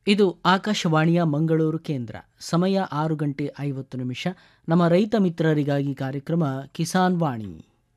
ಇದು ಆಕಾಶವಾಣಿಯ ಮಂಗಳೂರು ಕೇಂದ್ರ ಸಮಯ ಆರು ಗಂಟೆ ಐವತ್ತು ನಿಮಿಷ ನಮ್ಮ ರೈತ ಮಿತ್ರರಿಗಾಗಿ ಕಾರ್ಯಕ್ರಮ ಕಿಸಾನ್ ವಾಣಿ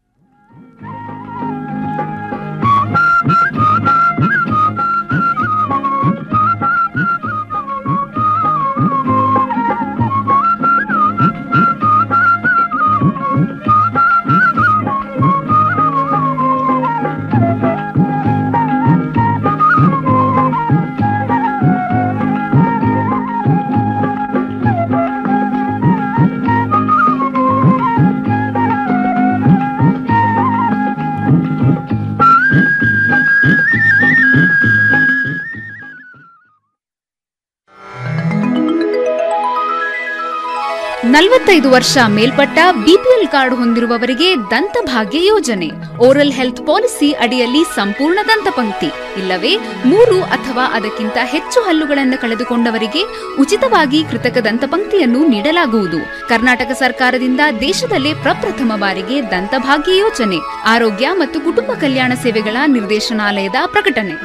ನಲವತ್ತೈದು ವರ್ಷ ಮೇಲ್ಪಟ್ಟ ಬಿಪಿಎಲ್ ಕಾರ್ಡ್ ಹೊಂದಿರುವವರಿಗೆ ದಂತಭಾಗ್ಯ ಯೋಜನೆ ಓರಲ್ ಹೆಲ್ತ್ ಪಾಲಿಸಿ ಅಡಿಯಲ್ಲಿ ಸಂಪೂರ್ಣ ದಂತಪಂಕ್ತಿ ಇಲ್ಲವೇ ಮೂರು ಅಥವಾ ಅದಕ್ಕಿಂತ ಹೆಚ್ಚು ಹಲ್ಲುಗಳನ್ನು ಕಳೆದುಕೊಂಡವರಿಗೆ ಉಚಿತವಾಗಿ ಕೃತಕ ದಂತಪಂಕ್ತಿಯನ್ನು ನೀಡಲಾಗುವುದು ಕರ್ನಾಟಕ ಸರ್ಕಾರದಿಂದ ದೇಶದಲ್ಲೇ ಪ್ರಪ್ರಥಮ ಬಾರಿಗೆ ದಂತಭಾಗ್ಯ ಯೋಜನೆ ಆರೋಗ್ಯ ಮತ್ತು ಕುಟುಂಬ ಕಲ್ಯಾಣ ಸೇವೆಗಳ ನಿರ್ದೇಶನಾಲಯದ ಪ್ರಕಟಣೆ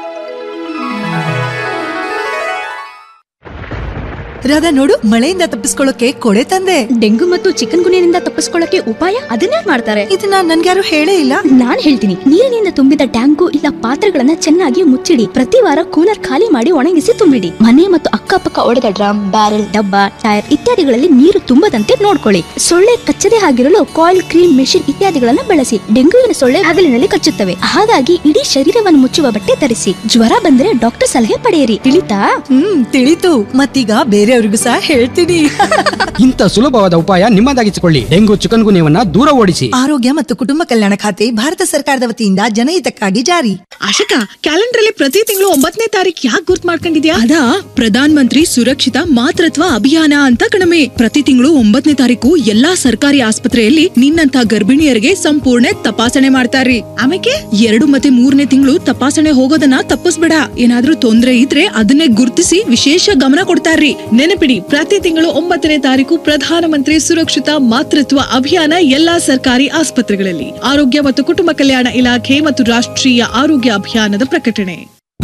ರಾಧಾ ನೋಡು ಮಳೆಯಿಂದ ತಪ್ಪಿಸ್ಕೊಳ್ಳೋಕೆ ಕೊಡೆ ತಂದೆ ಡೆಂಗು ಮತ್ತು ಚಿಕನ್ ಗುನಿಯಿಂದ ತಪ್ಪಿಸ್ಕೊಳ್ಳಕ್ಕೆ ಉಪಾಯ ಅದನ್ನೇ ಮಾಡ್ತಾರೆ ಇದನ್ನ ನನ್ಗ್ಯಾರು ಹೇಳೇ ಇಲ್ಲ ನಾನ್ ಹೇಳ್ತೀನಿ ನೀರಿನಿಂದ ತುಂಬಿದ ಟ್ಯಾಂಕು ಇಲ್ಲ ಪಾತ್ರೆಗಳನ್ನ ಚೆನ್ನಾಗಿ ಮುಚ್ಚಿಡಿ ಪ್ರತಿ ವಾರ ಕೂಲರ್ ಖಾಲಿ ಮಾಡಿ ಒಣಗಿಸಿ ತುಂಬಿಡಿ ಮನೆ ಮತ್ತು ಅಕ್ಕಪಕ್ಕ ಒಡೆದ ಡ್ರಮ್ ಬ್ಯಾರೆಲ್ ಡಬ್ಬ ಟೈರ್ ಇತ್ಯಾದಿಗಳಲ್ಲಿ ನೀರು ತುಂಬದಂತೆ ನೋಡ್ಕೊಳ್ಳಿ ಸೊಳ್ಳೆ ಕಚ್ಚದೆ ಆಗಿರಲು ಕಾಯಿಲ್ ಕ್ರೀಮ್ ಮೆಷಿನ್ ಇತ್ಯಾದಿಗಳನ್ನ ಬಳಸಿ ಡೆಂಗುವಿನ ಸೊಳ್ಳೆ ಹಗಲಿನಲ್ಲಿ ಕಚ್ಚುತ್ತವೆ ಹಾಗಾಗಿ ಇಡೀ ಶರೀರವನ್ನು ಮುಚ್ಚುವ ಬಟ್ಟೆ ಧರಿಸಿ ಜ್ವರ ಬಂದ್ರೆ ಡಾಕ್ಟರ್ ಸಲಹೆ ಪಡೆಯಿರಿ ತಿಳಿತಾ ಹ್ಮ್ ತಿಳಿತು ಮತ್ತೀಗ ಬೇರೆಯವ್ರಿಗೂ ಸಹ ಹೇಳ್ತೀನಿ ಇಂಥ ಸುಲಭವಾದ ಉಪಾಯ ನಿಮ್ಮದಾಗಿಸಿಕೊಳ್ಳಿ ಡೆಂಗು ಚಿಕನ್ ಗುನ್ಯವನ್ನ ದೂರ ಓಡಿಸಿ ಆರೋಗ್ಯ ಮತ್ತು ಕುಟುಂಬ ಕಲ್ಯಾಣ ಖಾತೆ ಭಾರತ ಸರ್ಕಾರದ ವತಿಯಿಂದ ಜನಹಿತಕ್ಕಾಗಿ ಜಾರಿ ಆಶಕಾ ಕ್ಯಾಲೆಂಡರ್ ಅಲ್ಲಿ ಪ್ರತಿ ತಿಂಗಳು ಒಂಬತ್ತನೇ ತಾರೀಕು ಯಾಕೆ ಗುರ್ತ್ ಮಾಡ್ಕೊಂಡಿದ್ಯಾ ಅದಾ ಪ್ರಧಾನ ಮಂತ್ರಿ ಸುರಕ್ಷಿತ ಮಾತೃತ್ವ ಅಭಿಯಾನ ಅಂತ ಕಣಮೆ ಪ್ರತಿ ತಿಂಗಳು ಒಂಬತ್ತನೇ ತಾರೀಕು ಎಲ್ಲಾ ಸರ್ಕಾರಿ ಆಸ್ಪತ್ರೆಯಲ್ಲಿ ನಿನ್ನಂತ ಗರ್ಭಿಣಿಯರಿಗೆ ಸಂಪೂರ್ಣ ತಪಾಸಣೆ ಮಾಡ್ತಾರ್ರಿ ಆಮೇಲೆ ಎರಡು ಮತ್ತೆ ಮೂರನೇ ತಿಂಗಳು ತಪಾಸಣೆ ಹೋಗೋದನ್ನ ತಪ್ಪಿಸ್ಬೇಡ ಏನಾದ್ರೂ ತೊಂದ್ರೆ ಇದ್ರೆ ಅದನ್ನೇ ಗುರ್ತಿಸಿ ವಿಶೇಷ ಗಮನ ಕೊಡ್ತಾರ್ರಿ ನೆನಪಿಡಿ ಪ್ರತಿ ತಿಂಗಳು ಒಂಬತ್ತನೇ ತಾರೀಕು ಪ್ರಧಾನ ಮಂತ್ರಿ ಸುರಕ್ಷಿತ ಮಾತೃತ್ವ ಅಭಿಯಾನ ಎಲ್ಲಾ ಸರ್ಕಾರಿ ಆಸ್ಪತ್ರೆಗಳಲ್ಲಿ ಆರೋಗ್ಯ ಮತ್ತು ಕುಟುಂಬ ಕಲ್ಯಾಣ ಇಲಾಖೆ ಮತ್ತು ರಾಷ್ಟ್ರೀಯ ಆರೋಗ್ಯ ಅಭಿಯಾನದ ಪ್ರಕಟಣೆ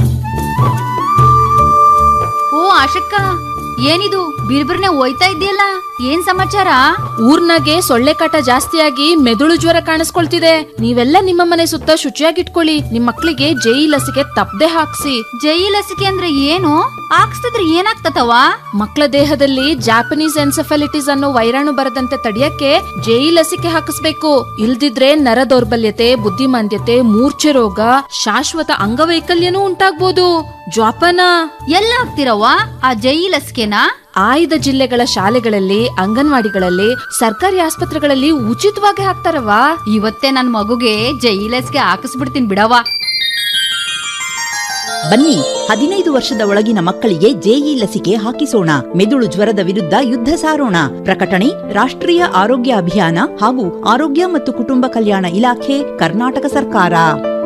ಓ ಆಶಕ್ಕ ಏನಿದು ಬಿರ್ಬಿರ್ನೆ ಹೋಯ್ತಾ ಇದೆಯಲ್ಲ ಏನ್ ಸಮಾಚಾರ ಊರ್ನಾಗೆ ಸೊಳ್ಳೆ ಕಾಟ ಜಾಸ್ತಿಯಾಗಿ ಮೆದುಳು ಜ್ವರ ಕಾಣಿಸ್ಕೊಳ್ತಿದೆ ನೀವೆಲ್ಲ ನಿಮ್ಮ ಮನೆ ಸುತ್ತ ಶುಚಿಯಾಗಿಟ್ಕೊಳ್ಳಿ ನಿಮ್ ಮಕ್ಳಿಗೆ ಜೈ ಲಸಿಕೆ ತಪ್ಪದೆ ಹಾಕ್ಸಿ ಜೈ ಲಸಿಕೆ ಅಂದ್ರೆ ಏನು ಹಾಕ್ಸ್ತಿದ್ರೆ ಏನಾಗ್ತತವ ಮಕ್ಕಳ ದೇಹದಲ್ಲಿ ಜಾಪನೀಸ್ ಎನ್ಸೆಫಲಿಟಿಸ್ ಅನ್ನೋ ವೈರಾಣು ಬರದಂತೆ ತಡೆಯಕ್ಕೆ ಜೈ ಲಸಿಕೆ ಹಾಕಿಸ್ಬೇಕು ಇಲ್ದಿದ್ರೆ ನರ ದೌರ್ಬಲ್ಯತೆ ಬುದ್ಧಿಮಾಂದ್ಯತೆ ಮೂರ್ಛೆ ರೋಗ ಶಾಶ್ವತ ಅಂಗವೈಕಲ್ಯನೂ ಉಂಟಾಗ್ಬೋದು ಜ್ವಾಪನ ಎಲ್ಲ ಹಾಕ್ತಿರವ್ವ ಆ ಜೈ ಲಸಿಕೆನಾ ಆಯ್ದ ಜಿಲ್ಲೆಗಳ ಶಾಲೆಗಳಲ್ಲಿ ಅಂಗನವಾಡಿಗಳಲ್ಲಿ ಸರ್ಕಾರಿ ಆಸ್ಪತ್ರೆಗಳಲ್ಲಿ ಉಚಿತವಾಗಿ ಹಾಕ್ತಾರವಾ ಇವತ್ತೇ ನನ್ ಮಗುಗೆ ಜೈ ಲಸಿಕೆ ಹಾಕಿಸ್ಬಿಡ್ತೀನಿ ಬಿಡವ್ವ ಬನ್ನಿ ಹದಿನೈದು ವರ್ಷದ ಒಳಗಿನ ಮಕ್ಕಳಿಗೆ ಜೆಇ ಲಸಿಕೆ ಹಾಕಿಸೋಣ ಮೆದುಳು ಜ್ವರದ ವಿರುದ್ಧ ಯುದ್ಧ ಸಾರೋಣ ಪ್ರಕಟಣೆ ರಾಷ್ಟ್ರೀಯ ಆರೋಗ್ಯ ಅಭಿಯಾನ ಹಾಗೂ ಆರೋಗ್ಯ ಮತ್ತು ಕುಟುಂಬ ಕಲ್ಯಾಣ ಇಲಾಖೆ ಕರ್ನಾಟಕ ಸರ್ಕಾರ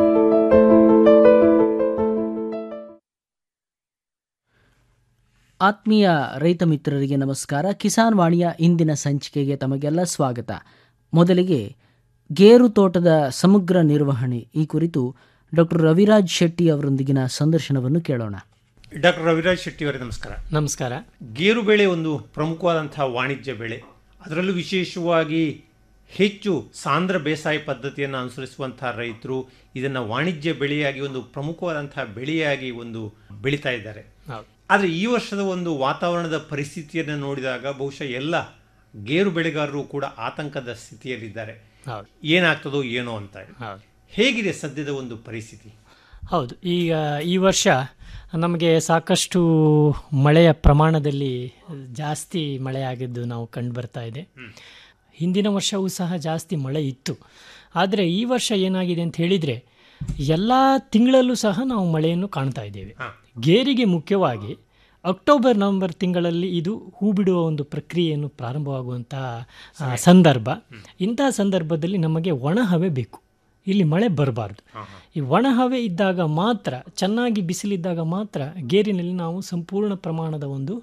ಆತ್ಮೀಯ ರೈತ ಮಿತ್ರರಿಗೆ ನಮಸ್ಕಾರ ಕಿಸಾನ್ ವಾಣಿಯ ಇಂದಿನ ಸಂಚಿಕೆಗೆ ತಮಗೆಲ್ಲ ಸ್ವಾಗತ ಮೊದಲಿಗೆ ಗೇರು ತೋಟದ ಸಮಗ್ರ ನಿರ್ವಹಣೆ ಈ ಕುರಿತು ಡಾಕ್ಟರ್ ರವಿರಾಜ್ ಶೆಟ್ಟಿ ಅವರೊಂದಿಗಿನ ಸಂದರ್ಶನವನ್ನು ಕೇಳೋಣ ಡಾಕ್ಟರ್ ರವಿರಾಜ್ ಶೆಟ್ಟಿ ಅವರೇ ನಮಸ್ಕಾರ ನಮಸ್ಕಾರ ಗೇರು ಬೆಳೆ ಒಂದು ಪ್ರಮುಖವಾದಂತಹ ವಾಣಿಜ್ಯ ಬೆಳೆ ಅದರಲ್ಲೂ ವಿಶೇಷವಾಗಿ ಹೆಚ್ಚು ಸಾಂದ್ರ ಬೇಸಾಯ ಪದ್ಧತಿಯನ್ನು ಅನುಸರಿಸುವಂತಹ ರೈತರು ಇದನ್ನು ವಾಣಿಜ್ಯ ಬೆಳೆಯಾಗಿ ಒಂದು ಪ್ರಮುಖವಾದಂತಹ ಬೆಳೆಯಾಗಿ ಒಂದು ಬೆಳೀತಾ ಇದ್ದಾರೆ ಹೌದು ಆದರೆ ಈ ವರ್ಷದ ಒಂದು ವಾತಾವರಣದ ಪರಿಸ್ಥಿತಿಯನ್ನು ನೋಡಿದಾಗ ಬಹುಶಃ ಎಲ್ಲ ಗೇರು ಬೆಳೆಗಾರರು ಕೂಡ ಆತಂಕದ ಸ್ಥಿತಿಯಲ್ಲಿದ್ದಾರೆ ಹೌದು ಏನಾಗ್ತದೋ ಏನೋ ಅಂತ ಹೌದು ಹೇಗಿದೆ ಸದ್ಯದ ಒಂದು ಪರಿಸ್ಥಿತಿ ಹೌದು ಈಗ ಈ ವರ್ಷ ನಮಗೆ ಸಾಕಷ್ಟು ಮಳೆಯ ಪ್ರಮಾಣದಲ್ಲಿ ಜಾಸ್ತಿ ಮಳೆ ಆಗಿದ್ದು ನಾವು ಕಂಡು ಬರ್ತಾ ಇದೆ ಹಿಂದಿನ ವರ್ಷವೂ ಸಹ ಜಾಸ್ತಿ ಮಳೆ ಇತ್ತು ಆದರೆ ಈ ವರ್ಷ ಏನಾಗಿದೆ ಅಂತ ಹೇಳಿದರೆ ಎಲ್ಲ ತಿಂಗಳಲ್ಲೂ ಸಹ ನಾವು ಮಳೆಯನ್ನು ಕಾಣ್ತಾ ಇದ್ದೇವೆ ಗೇರಿಗೆ ಮುಖ್ಯವಾಗಿ ಅಕ್ಟೋಬರ್ ನವೆಂಬರ್ ತಿಂಗಳಲ್ಲಿ ಇದು ಹೂ ಬಿಡುವ ಒಂದು ಪ್ರಕ್ರಿಯೆಯನ್ನು ಪ್ರಾರಂಭವಾಗುವಂತಹ ಆ, ಸಂದರ್ಭ ಇಂತಹ ಸಂದರ್ಭದಲ್ಲಿ ನಮಗೆ ಒಣ ಹವೆ ಬೇಕು ಇಲ್ಲಿ ಮಳೆ ಬರಬಾರ್ದು ಈ ಒಣ ಹವೆ ಇದ್ದಾಗ ಮಾತ್ರ ಚೆನ್ನಾಗಿ ಬಿಸಿಲಿದ್ದಾಗ ಮಾತ್ರ ಗೇರಿನಲ್ಲಿ ನಾವು ಸಂಪೂರ್ಣ ಪ್ರಮಾಣದ ಒಂದು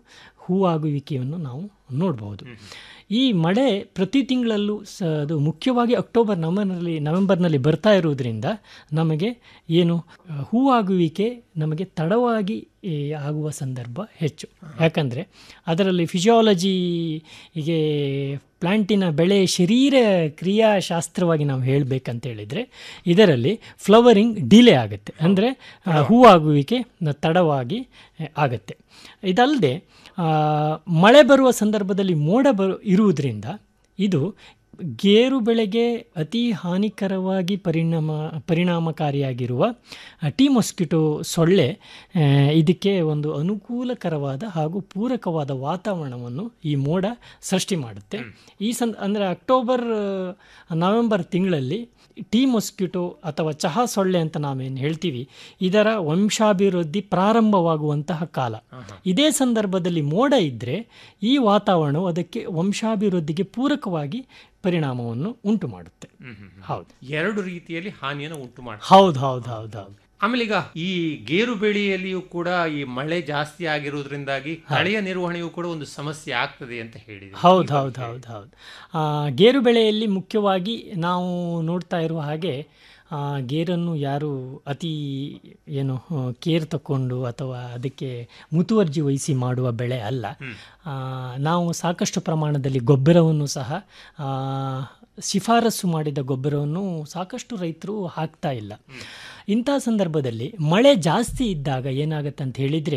ಹೂವಾಗುವಿಕೆಯನ್ನು ನಾವು ನೋಡಬಹುದು ಈ ಮಳೆ ಪ್ರತಿ ತಿಂಗಳಲ್ಲೂ ಸ ಅದು ಮುಖ್ಯವಾಗಿ ಅಕ್ಟೋಬರ್ ನವೆಂಬರ್ನಲ್ಲಿ ನವೆಂಬರ್ನಲ್ಲಿ ಬರ್ತಾ ಇರುವುದರಿಂದ ನಮಗೆ ಏನು ಆ, ಹೂವಾಗುವಿಕೆ ನಮಗೆ ತಡವಾಗಿ ಈ, ಆಗುವ ಸಂದರ್ಭ ಹೆಚ್ಚು ಯಾಕಂದರೆ ಅದರಲ್ಲಿ ಫಿಸಿಯಾಲಜಿ ಹೀಗೆ ಪ್ಲಾಂಟಿನ ಬೆಳೆ ಶರೀರ ಕ್ರಿಯಾಶಾಸ್ತ್ರವಾಗಿ ನಾವು ಹೇಳಬೇಕಂತ ಹೇಳಿದರೆ ಇದರಲ್ಲಿ ಫ್ಲವರಿಂಗ್ ಡಿಲೇ ಆಗುತ್ತೆ ಅಂದರೆ ಹೂವಾಗುವಿಕೆ ನ- ತಡವಾಗಿ ಆ, ಆಗುತ್ತೆ ಇದಲ್ಲದೆ ಆ, ಮಳೆ ಬರುವ ಸಂದರ್ಭದಲ್ಲಿ ಮೋಡ ಬರು ಇರುವುದರಿಂದ ಇದು ಗೇರು ಬೆಳೆಗೆ ಅತಿ ಹಾನಿಕರವಾಗಿ ಪರಿಣಾಮ ಪರಿಣಾಮಕಾರಿಯಾಗಿರುವ ಆ, ಟೀ ಮೊಸ್ಕಿಟೋ ಸೊಳ್ಳೆ ಆ, ಇದಕ್ಕೆ ಒಂದು ಅನುಕೂಲಕರವಾದ ಹಾಗೂ ಪೂರಕವಾದ ವಾತಾವರಣವನ್ನು ಈ ಮೋಡ ಸೃಷ್ಟಿ ಮಾಡುತ್ತೆ ಈ ಸಂದ ಅಂದರೆ ಅಕ್ಟೋಬರ್ ಆ, ನವೆಂಬರ್ ತಿಂಗಳಲ್ಲಿ ಟೀ ಮೊಸ್ಕಿಟೋ ಅಥವಾ ಚಹಾ ಸೊಳ್ಳೆ ಅಂತ ನಾವೇನು ಹೇಳ್ತೀವಿ ಇದರ ವಂಶಾಭಿವೃದ್ಧಿ ಪ್ರಾರಂಭವಾಗುವಂತಹ ಕಾಲ ಇದೇ ಸಂದರ್ಭದಲ್ಲಿ ಮೋಡ ಇದ್ದರೆ ಈ ವಾತಾವರಣವು ಅದಕ್ಕೆ ವಂಶಾಭಿವೃದ್ಧಿಗೆ ಪೂರಕವಾಗಿ ಪರಿಣಾಮವನ್ನು ಉಂಟು ಮಾಡುತ್ತೆ ಹೌದು ಎರಡು ರೀತಿಯಲ್ಲಿ ಹಾನಿಯನ್ನು ಉಂಟು ಮಾಡ್ತಾರೆ ಹೌದು ಹೌದು ಹೌದು ಹೌದು ಆಮೇಲೆ ಈಗ ಈ ಗೇರು ಬೆಳೆಯಲ್ಲಿಯೂ ಕೂಡ ಈ ಮಳೆ ಜಾಸ್ತಿ ಆಗಿರುವುದರಿಂದಾಗಿ ಕಳೆಯ ನಿರ್ವಹಣೆಯೂ ಕೂಡ ಒಂದು ಸಮಸ್ಯೆ ಆಗ್ತದೆ ಅಂತ ಹೇಳಿದೆ ಹೌದು ಹೌದು ಹೌದು ಹೌದು ಆ, ಗೇರು ಬೆಳೆಯಲ್ಲಿ ಮುಖ್ಯವಾಗಿ ನಾವು ನೋಡ್ತಾ ಇರುವ ಹಾಗೆ ಆ, ಗೇರನ್ನು ಯಾರು ಅತಿ ಏನು ಆ, ಕೇರ್ ತಗೊಂಡು ಅಥವಾ ಅದಕ್ಕೆ ಮುತುವರ್ಜಿ ವಹಿಸಿ ಮಾಡುವ ಬೆಳೆ ಅಲ್ಲ ಆ, ನಾವು ಸಾಕಷ್ಟು ಪ್ರಮಾಣದಲ್ಲಿ ಗೊಬ್ಬರವನ್ನು ಸಹ ಆ, ಶಿಫಾರಸು ಮಾಡಿದ ಗೊಬ್ಬರವನ್ನು ಸಾಕಷ್ಟು ರೈತರು ಹಾಕ್ತಾ ಇಲ್ಲ ಇಂಥ ಸಂದರ್ಭದಲ್ಲಿ ಮಳೆ ಜಾಸ್ತಿ ಇದ್ದಾಗ ಏನಾಗುತ್ತೆ ಅಂತ ಹೇಳಿದರೆ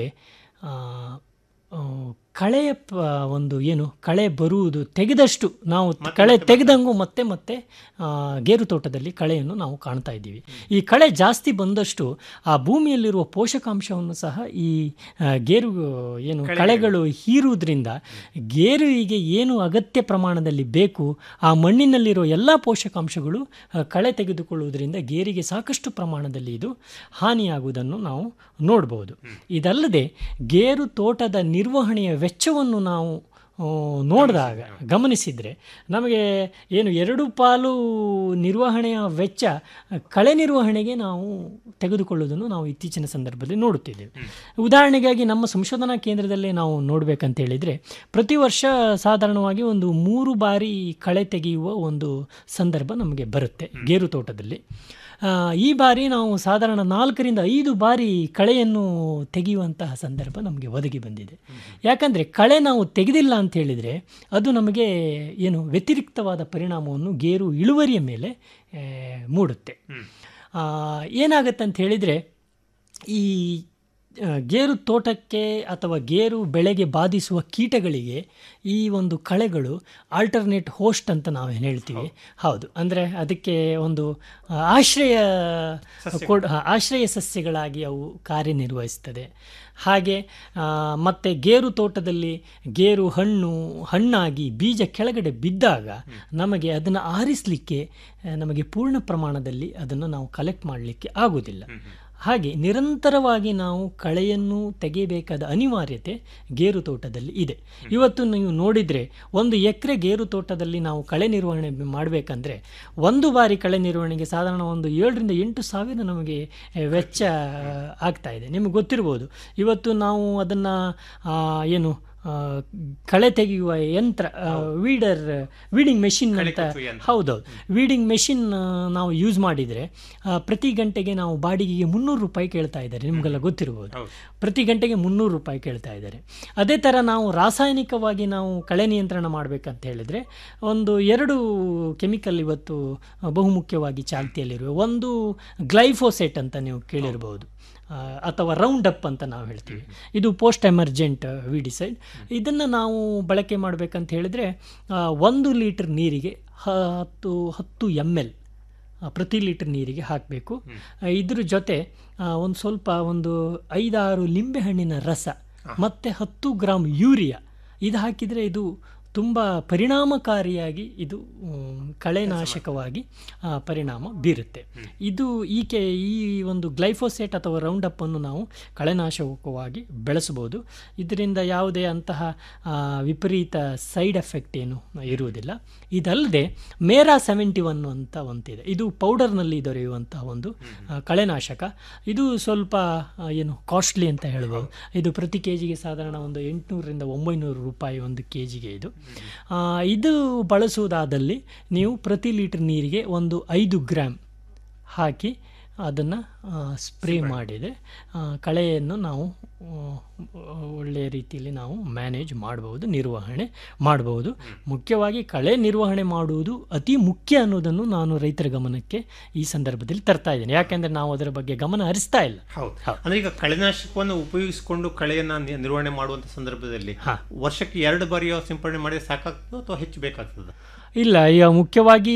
ಕಳೆಯ ಪ ಒಂದು ಏನು ಕಳೆ ಬರುವುದು ತೆಗೆದಷ್ಟು ನಾವು ಕಳೆ ತೆಗೆದಂಗೂ ಮತ್ತೆ ಮತ್ತೆ ಆ, ಗೇರು ತೋಟದಲ್ಲಿ ಕಳೆಯನ್ನು ನಾವು ಕಾಣ್ತಾ ಇದ್ದೀವಿ ಈ ಕಳೆ ಜಾಸ್ತಿ ಬಂದಷ್ಟು ಆ ಭೂಮಿಯಲ್ಲಿರುವ ಪೋಷಕಾಂಶವನ್ನು ಸಹ ಈ ಆ, ಗೇರು ಏನು ಕಳೆಗಳು ಹೀರುವುದರಿಂದ ಗೇರುವಿಗೆ ಏನು ಅಗತ್ಯ ಪ್ರಮಾಣದಲ್ಲಿ ಬೇಕು ಆ ಮಣ್ಣಿನಲ್ಲಿರೋ ಎಲ್ಲ ಪೋಷಕಾಂಶಗಳು ಆ, ಕಳೆ ತೆಗೆದುಕೊಳ್ಳುವುದರಿಂದ ಗೇರಿಗೆ ಸಾಕಷ್ಟು ಪ್ರಮಾಣದಲ್ಲಿ ಇದು ಹಾನಿಯಾಗುವುದನ್ನು ನಾವು ನೋಡ್ಬೋದು ಇದಲ್ಲದೆ ಗೇರು ತೋಟದ ನಿರ್ವಹಣೆಯ ವೆಚ್ಚವನ್ನು ನಾವು ಆ, ನೋಡಿದಾಗ ಗಮನಿಸಿದರೆ ನಮಗೆ ಏನು ಎರಡು ಪಾಲು ನಿರ್ವಹಣೆಯ ವೆಚ್ಚ ಕಳೆ ನಿರ್ವಹಣೆಗೆ ನಾವು ತೆಗೆದುಕೊಳ್ಳುವುದನ್ನು ನಾವು ಇತ್ತೀಚಿನ ಸಂದರ್ಭದಲ್ಲಿ ನೋಡುತ್ತಿದ್ದೇವೆ ಉದಾಹರಣೆಗಾಗಿ ನಮ್ಮ ಸಂಶೋಧನಾ ಕೇಂದ್ರದಲ್ಲೇ ನಾವು ನೋಡಬೇಕಂತ ಹೇಳಿದರೆ ಪ್ರತಿ ವರ್ಷ ಸಾಧಾರಣವಾಗಿ ಒಂದು ಮೂರು ಬಾರಿ ಕಳೆ ತೆಗೆಯುವ ಒಂದು ಸಂದರ್ಭ ನಮಗೆ ಬರುತ್ತೆ ಗೇರು ತೋಟದಲ್ಲಿ ಆ, ಈ ಬಾರಿ ನಾವು ಸಾಧಾರಣ ನಾಲ್ಕರಿಂದ ಐದು ಬಾರಿ ಕಳೆಯನ್ನು ತೆಗೆಯುವಂತಹ ಸಂದರ್ಭ ನಮಗೆ ಒದಗಿ ಬಂದಿದೆ ಯಾಕಂದರೆ ಕಳೆ ನಾವು ತೆಗೆದಿಲ್ಲ ಅಂತ ಹೇಳಿದರೆ ಅದು ನಮಗೆ ಏನು ವ್ಯತಿರಿಕ್ತವಾದ ಪರಿಣಾಮವನ್ನು ಗೇರು ಇಳುವರಿಯ ಮೇಲೆ ಆ, ಮೂಡುತ್ತೆ ಆ, ಏನಾಗುತ್ತೆ ಅಂತ ಹೇಳಿದರೆ ಈ ಆ, ಗೇರು ತೋಟಕ್ಕೆ ಅಥವಾ ಗೇರು ಬೆಳೆಗೆ ಬಾಧಿಸುವ ಕೀಟಗಳಿಗೆ ಈ ಒಂದು ಕಳೆಗಳು ಆಲ್ಟರ್ನೇಟ್ ಹೋಸ್ಟ್ ಅಂತ ನಾವು ಏನು ಹೇಳ್ತೀವಿ ಹೌದು ಅಂದರೆ ಅದಕ್ಕೆ ಒಂದು ಆ, ಆಶ್ರಯ ಕೊಡ್ ಆ, ಆಶ್ರಯ ಸಸ್ಯಗಳಾಗಿ ಅವು ಕಾರ್ಯನಿರ್ವಹಿಸ್ತದೆ ಹಾಗೆ ಆ, ಮತ್ತೆ ಗೇರು ತೋಟದಲ್ಲಿ ಗೇರು ಹಣ್ಣು ಹಣ್ಣಾಗಿ ಬೀಜ ಕೆಳಗಡೆ ಬಿದ್ದಾಗ ನಮಗೆ ಅದನ್ನು ಆರಿಸಲಿಕ್ಕೆ ಆ, ನಮಗೆ ಪೂರ್ಣ ಪ್ರಮಾಣದಲ್ಲಿ ಅದನ್ನು ನಾವು ಕಲೆಕ್ಟ್ ಮಾಡಲಿಕ್ಕೆ ಆಗುವುದಿಲ್ಲ ಹಾಗೆ ನಿರಂತರವಾಗಿ ನಾವು ಕಳೆಯನ್ನು ತೆಗೆಯಬೇಕಾದ ಅನಿವಾರ್ಯತೆ ಗೇರು ತೋಟದಲ್ಲಿ ಇದೆ ಇವತ್ತು ನೀವು ನೋಡಿದರೆ ಒಂದು ಎಕರೆ ಗೇರು ತೋಟದಲ್ಲಿ ನಾವು ಕಳೆ ನಿರ್ವಹಣೆ ಮಾಡಬೇಕಂದ್ರೆ ಒಂದು ಬಾರಿ ಕಳೆ ನಿರ್ವಹಣೆಗೆ ಸಾಧಾರಣ ಒಂದು ಏಳರಿಂದ ಎಂಟು ಸಾವಿರ ನಮಗೆ ಆ, ವೆಚ್ಚ ಆ, ಆಗ್ತಾ ಇದೆ ನಿಮಗೆ ಗೊತ್ತಿರ್ಬೋದು ಇವತ್ತು ನಾವು ಅದನ್ನು ಏನು ಆ, ಕಳೆ ತೆಗೆಯುವ ಯಂತ್ರ ವೀಡರ್ ವೀಡಿಂಗ್ ಮೆಷಿನ್ ಅಂತ ಹೌದೌದು ವೀಡಿಂಗ್ ಮೆಷಿನ್ ನಾವು ಯೂಸ್ ಮಾಡಿದರೆ ಆ, ಪ್ರತಿ ಗಂಟೆಗೆ ನಾವು ಬಾಡಿಗೆಗೆ ಮುನ್ನೂರು ರೂಪಾಯಿ ಕೇಳ್ತಾ ಇದ್ದಾರೆ ನಿಮಗೆಲ್ಲ ಗೊತ್ತಿರ್ಬೋದು ಪ್ರತಿ ಗಂಟೆಗೆ ಮುನ್ನೂರು ರೂಪಾಯಿ ಕೇಳ್ತಾ ಇದ್ದಾರೆ ಅದೇ ಥರ ನಾವು ರಾಸಾಯನಿಕವಾಗಿ ನಾವು ಕಳೆ ನಿಯಂತ್ರಣ ಮಾಡಬೇಕಂತ ಹೇಳಿದರೆ ಒಂದು ಎರಡು ಕೆಮಿಕಲ್ ಇವತ್ತು ಆ, ಬಹುಮುಖ್ಯವಾಗಿ ಚಾಲ್ತಿಯಲ್ಲಿರುವ ಒಂದು ಗ್ಲೈಫೋಸೆಟ್ ಅಂತ ನೀವು ಕೇಳಿರ್ಬೋದು ಆ, ಅಥವಾ ರೌಂಡ್ ಅಪ್ ಅಂತ ನಾವು ಹೇಳ್ತೀವಿ ಇದು ಪೋಸ್ಟ್ ಎಮರ್ಜೆಂಟ್ ವಿಡಿಸೈಡ್ ಇದನ್ನು ನಾವು ಬಳಕೆ ಮಾಡಬೇಕಂತ ಹೇಳಿದರೆ ಆ, ಒಂದು ಲೀಟರ್ ನೀರಿಗೆ ಹತ್ತು ಹತ್ತು ಎಮ್ ಎಲ್ ಪ್ರತಿ ಲೀಟರ್ ನೀರಿಗೆ ಹಾಕಬೇಕು ಇದ್ರ ಜೊತೆ ಒಂದು ಸ್ವಲ್ಪ ಒಂದು ಐದಾರು ಲಿಂಬೆಹಣ್ಣಿನ ರಸ ಮತ್ತು ಹತ್ತು ಗ್ರಾಮ್ ಯೂರಿಯಾ ಇದು ಹಾಕಿದರೆ ಇದು ತುಂಬ ಪರಿಣಾಮಕಾರಿಯಾಗಿ ಇದು ಮ್, ಕಳೆನಾಶಕವಾಗಿ ಆ, ಪರಿಣಾಮ ಬೀರುತ್ತೆ ಇದು ಈಕೆ ಈ ಒಂದು ಗ್ಲೈಫೋಸೇಟ್ ಅಥವಾ ರೌಂಡಪ್ ಅನ್ನು ನಾವು ಕಳೆನಾಶಕವಾಗಿ ಬೆಳೆಸಬಹುದು ಇದರಿಂದ ಯಾವುದೇ ಅಂತಹ ಆ, ವಿಪರೀತ ಸೈಡ್ ಎಫೆಕ್ಟ್ ಏನು ಇರುವುದಿಲ್ಲ ಇದಲ್ಲದೆ ಮೇರಾ ಸೆವೆಂಟಿ ಒನ್ ಅಂತ ಒಂದಿದೆ ಇದು ಪೌಡರ್ನಲ್ಲಿ ದೊರೆಯುವಂತಹ ಒಂದು ಆ, ಕಳೆನಾಶಕ ಇದು ಸ್ವಲ್ಪ ಆ, ಏನು ಕಾಸ್ಟ್ಲಿ ಅಂತ ಹೇಳ್ಬೋದು ಇದು ಪ್ರತಿ ಕೆ ಜಿಗೆ ಸಾಧಾರಣ ಒಂದು ಎಂಟುನೂರರಿಂದ ಒಂಬೈನೂರು ರೂಪಾಯಿ ಒಂದು ಕೆ ಜಿಗೆ ಇದು ಆ, ಇದು ಬಳಸುವುದಾದಲ್ಲಿ ನೀವು ಪ್ರತಿ ಲೀಟರ್ ನೀರಿಗೆ ಒಂದು ಐದು ಗ್ರಾಮ್ ಹಾಕಿ ಅದನ್ನು ಸ್ಪ್ರೇ ಮಾಡಿದೆ ಆ, ಕಳೆಯನ್ನು ನಾವು ಆ, ಒಳ್ಳೆಯ ರೀತಿಯಲ್ಲಿ ನಾವು ಮ್ಯಾನೇಜ್ ಮಾಡಬಹುದು ನಿರ್ವಹಣೆ ಮಾಡಬಹುದು ಮುಖ್ಯವಾಗಿ ಕಳೆ ನಿರ್ವಹಣೆ ಮಾಡುವುದು ಅತಿ ಮುಖ್ಯ ಅನ್ನೋದನ್ನು ನಾನು ರೈತರ ಗಮನಕ್ಕೆ ಈ ಸಂದರ್ಭದಲ್ಲಿ ತರ್ತಾ ಇದ್ದೇನೆ ಯಾಕೆಂದರೆ ನಾವು ಅದರ ಬಗ್ಗೆ ಗಮನ ಹರಿಸ್ತಾ ಇಲ್ಲ ಹೌದು ಅಂದ್ರೆ ಈಗ ಕಳೆನಾಶಕವನ್ನು ಉಪಯೋಗಿಸಿಕೊಂಡು ಕಳೆಯನ್ನ ನಿ- ನಿರ್ವಹಣೆ ಮಾಡುವಂತ ಸಂದರ್ಭದಲ್ಲಿ ವರ್ಷಕ್ಕೆ ಎರಡು ಬಾರಿಯೋ ಸಿಂಪಡಣೆ ಮಾಡಿದ್ರೆ ಸಾಕಾಗ್ತದೋ ಅಥವಾ ಹೆಚ್ಚು ಬೇಕಾಗ್ತದ ಇಲ್ಲ ಈಗ ಮುಖ್ಯವಾಗಿ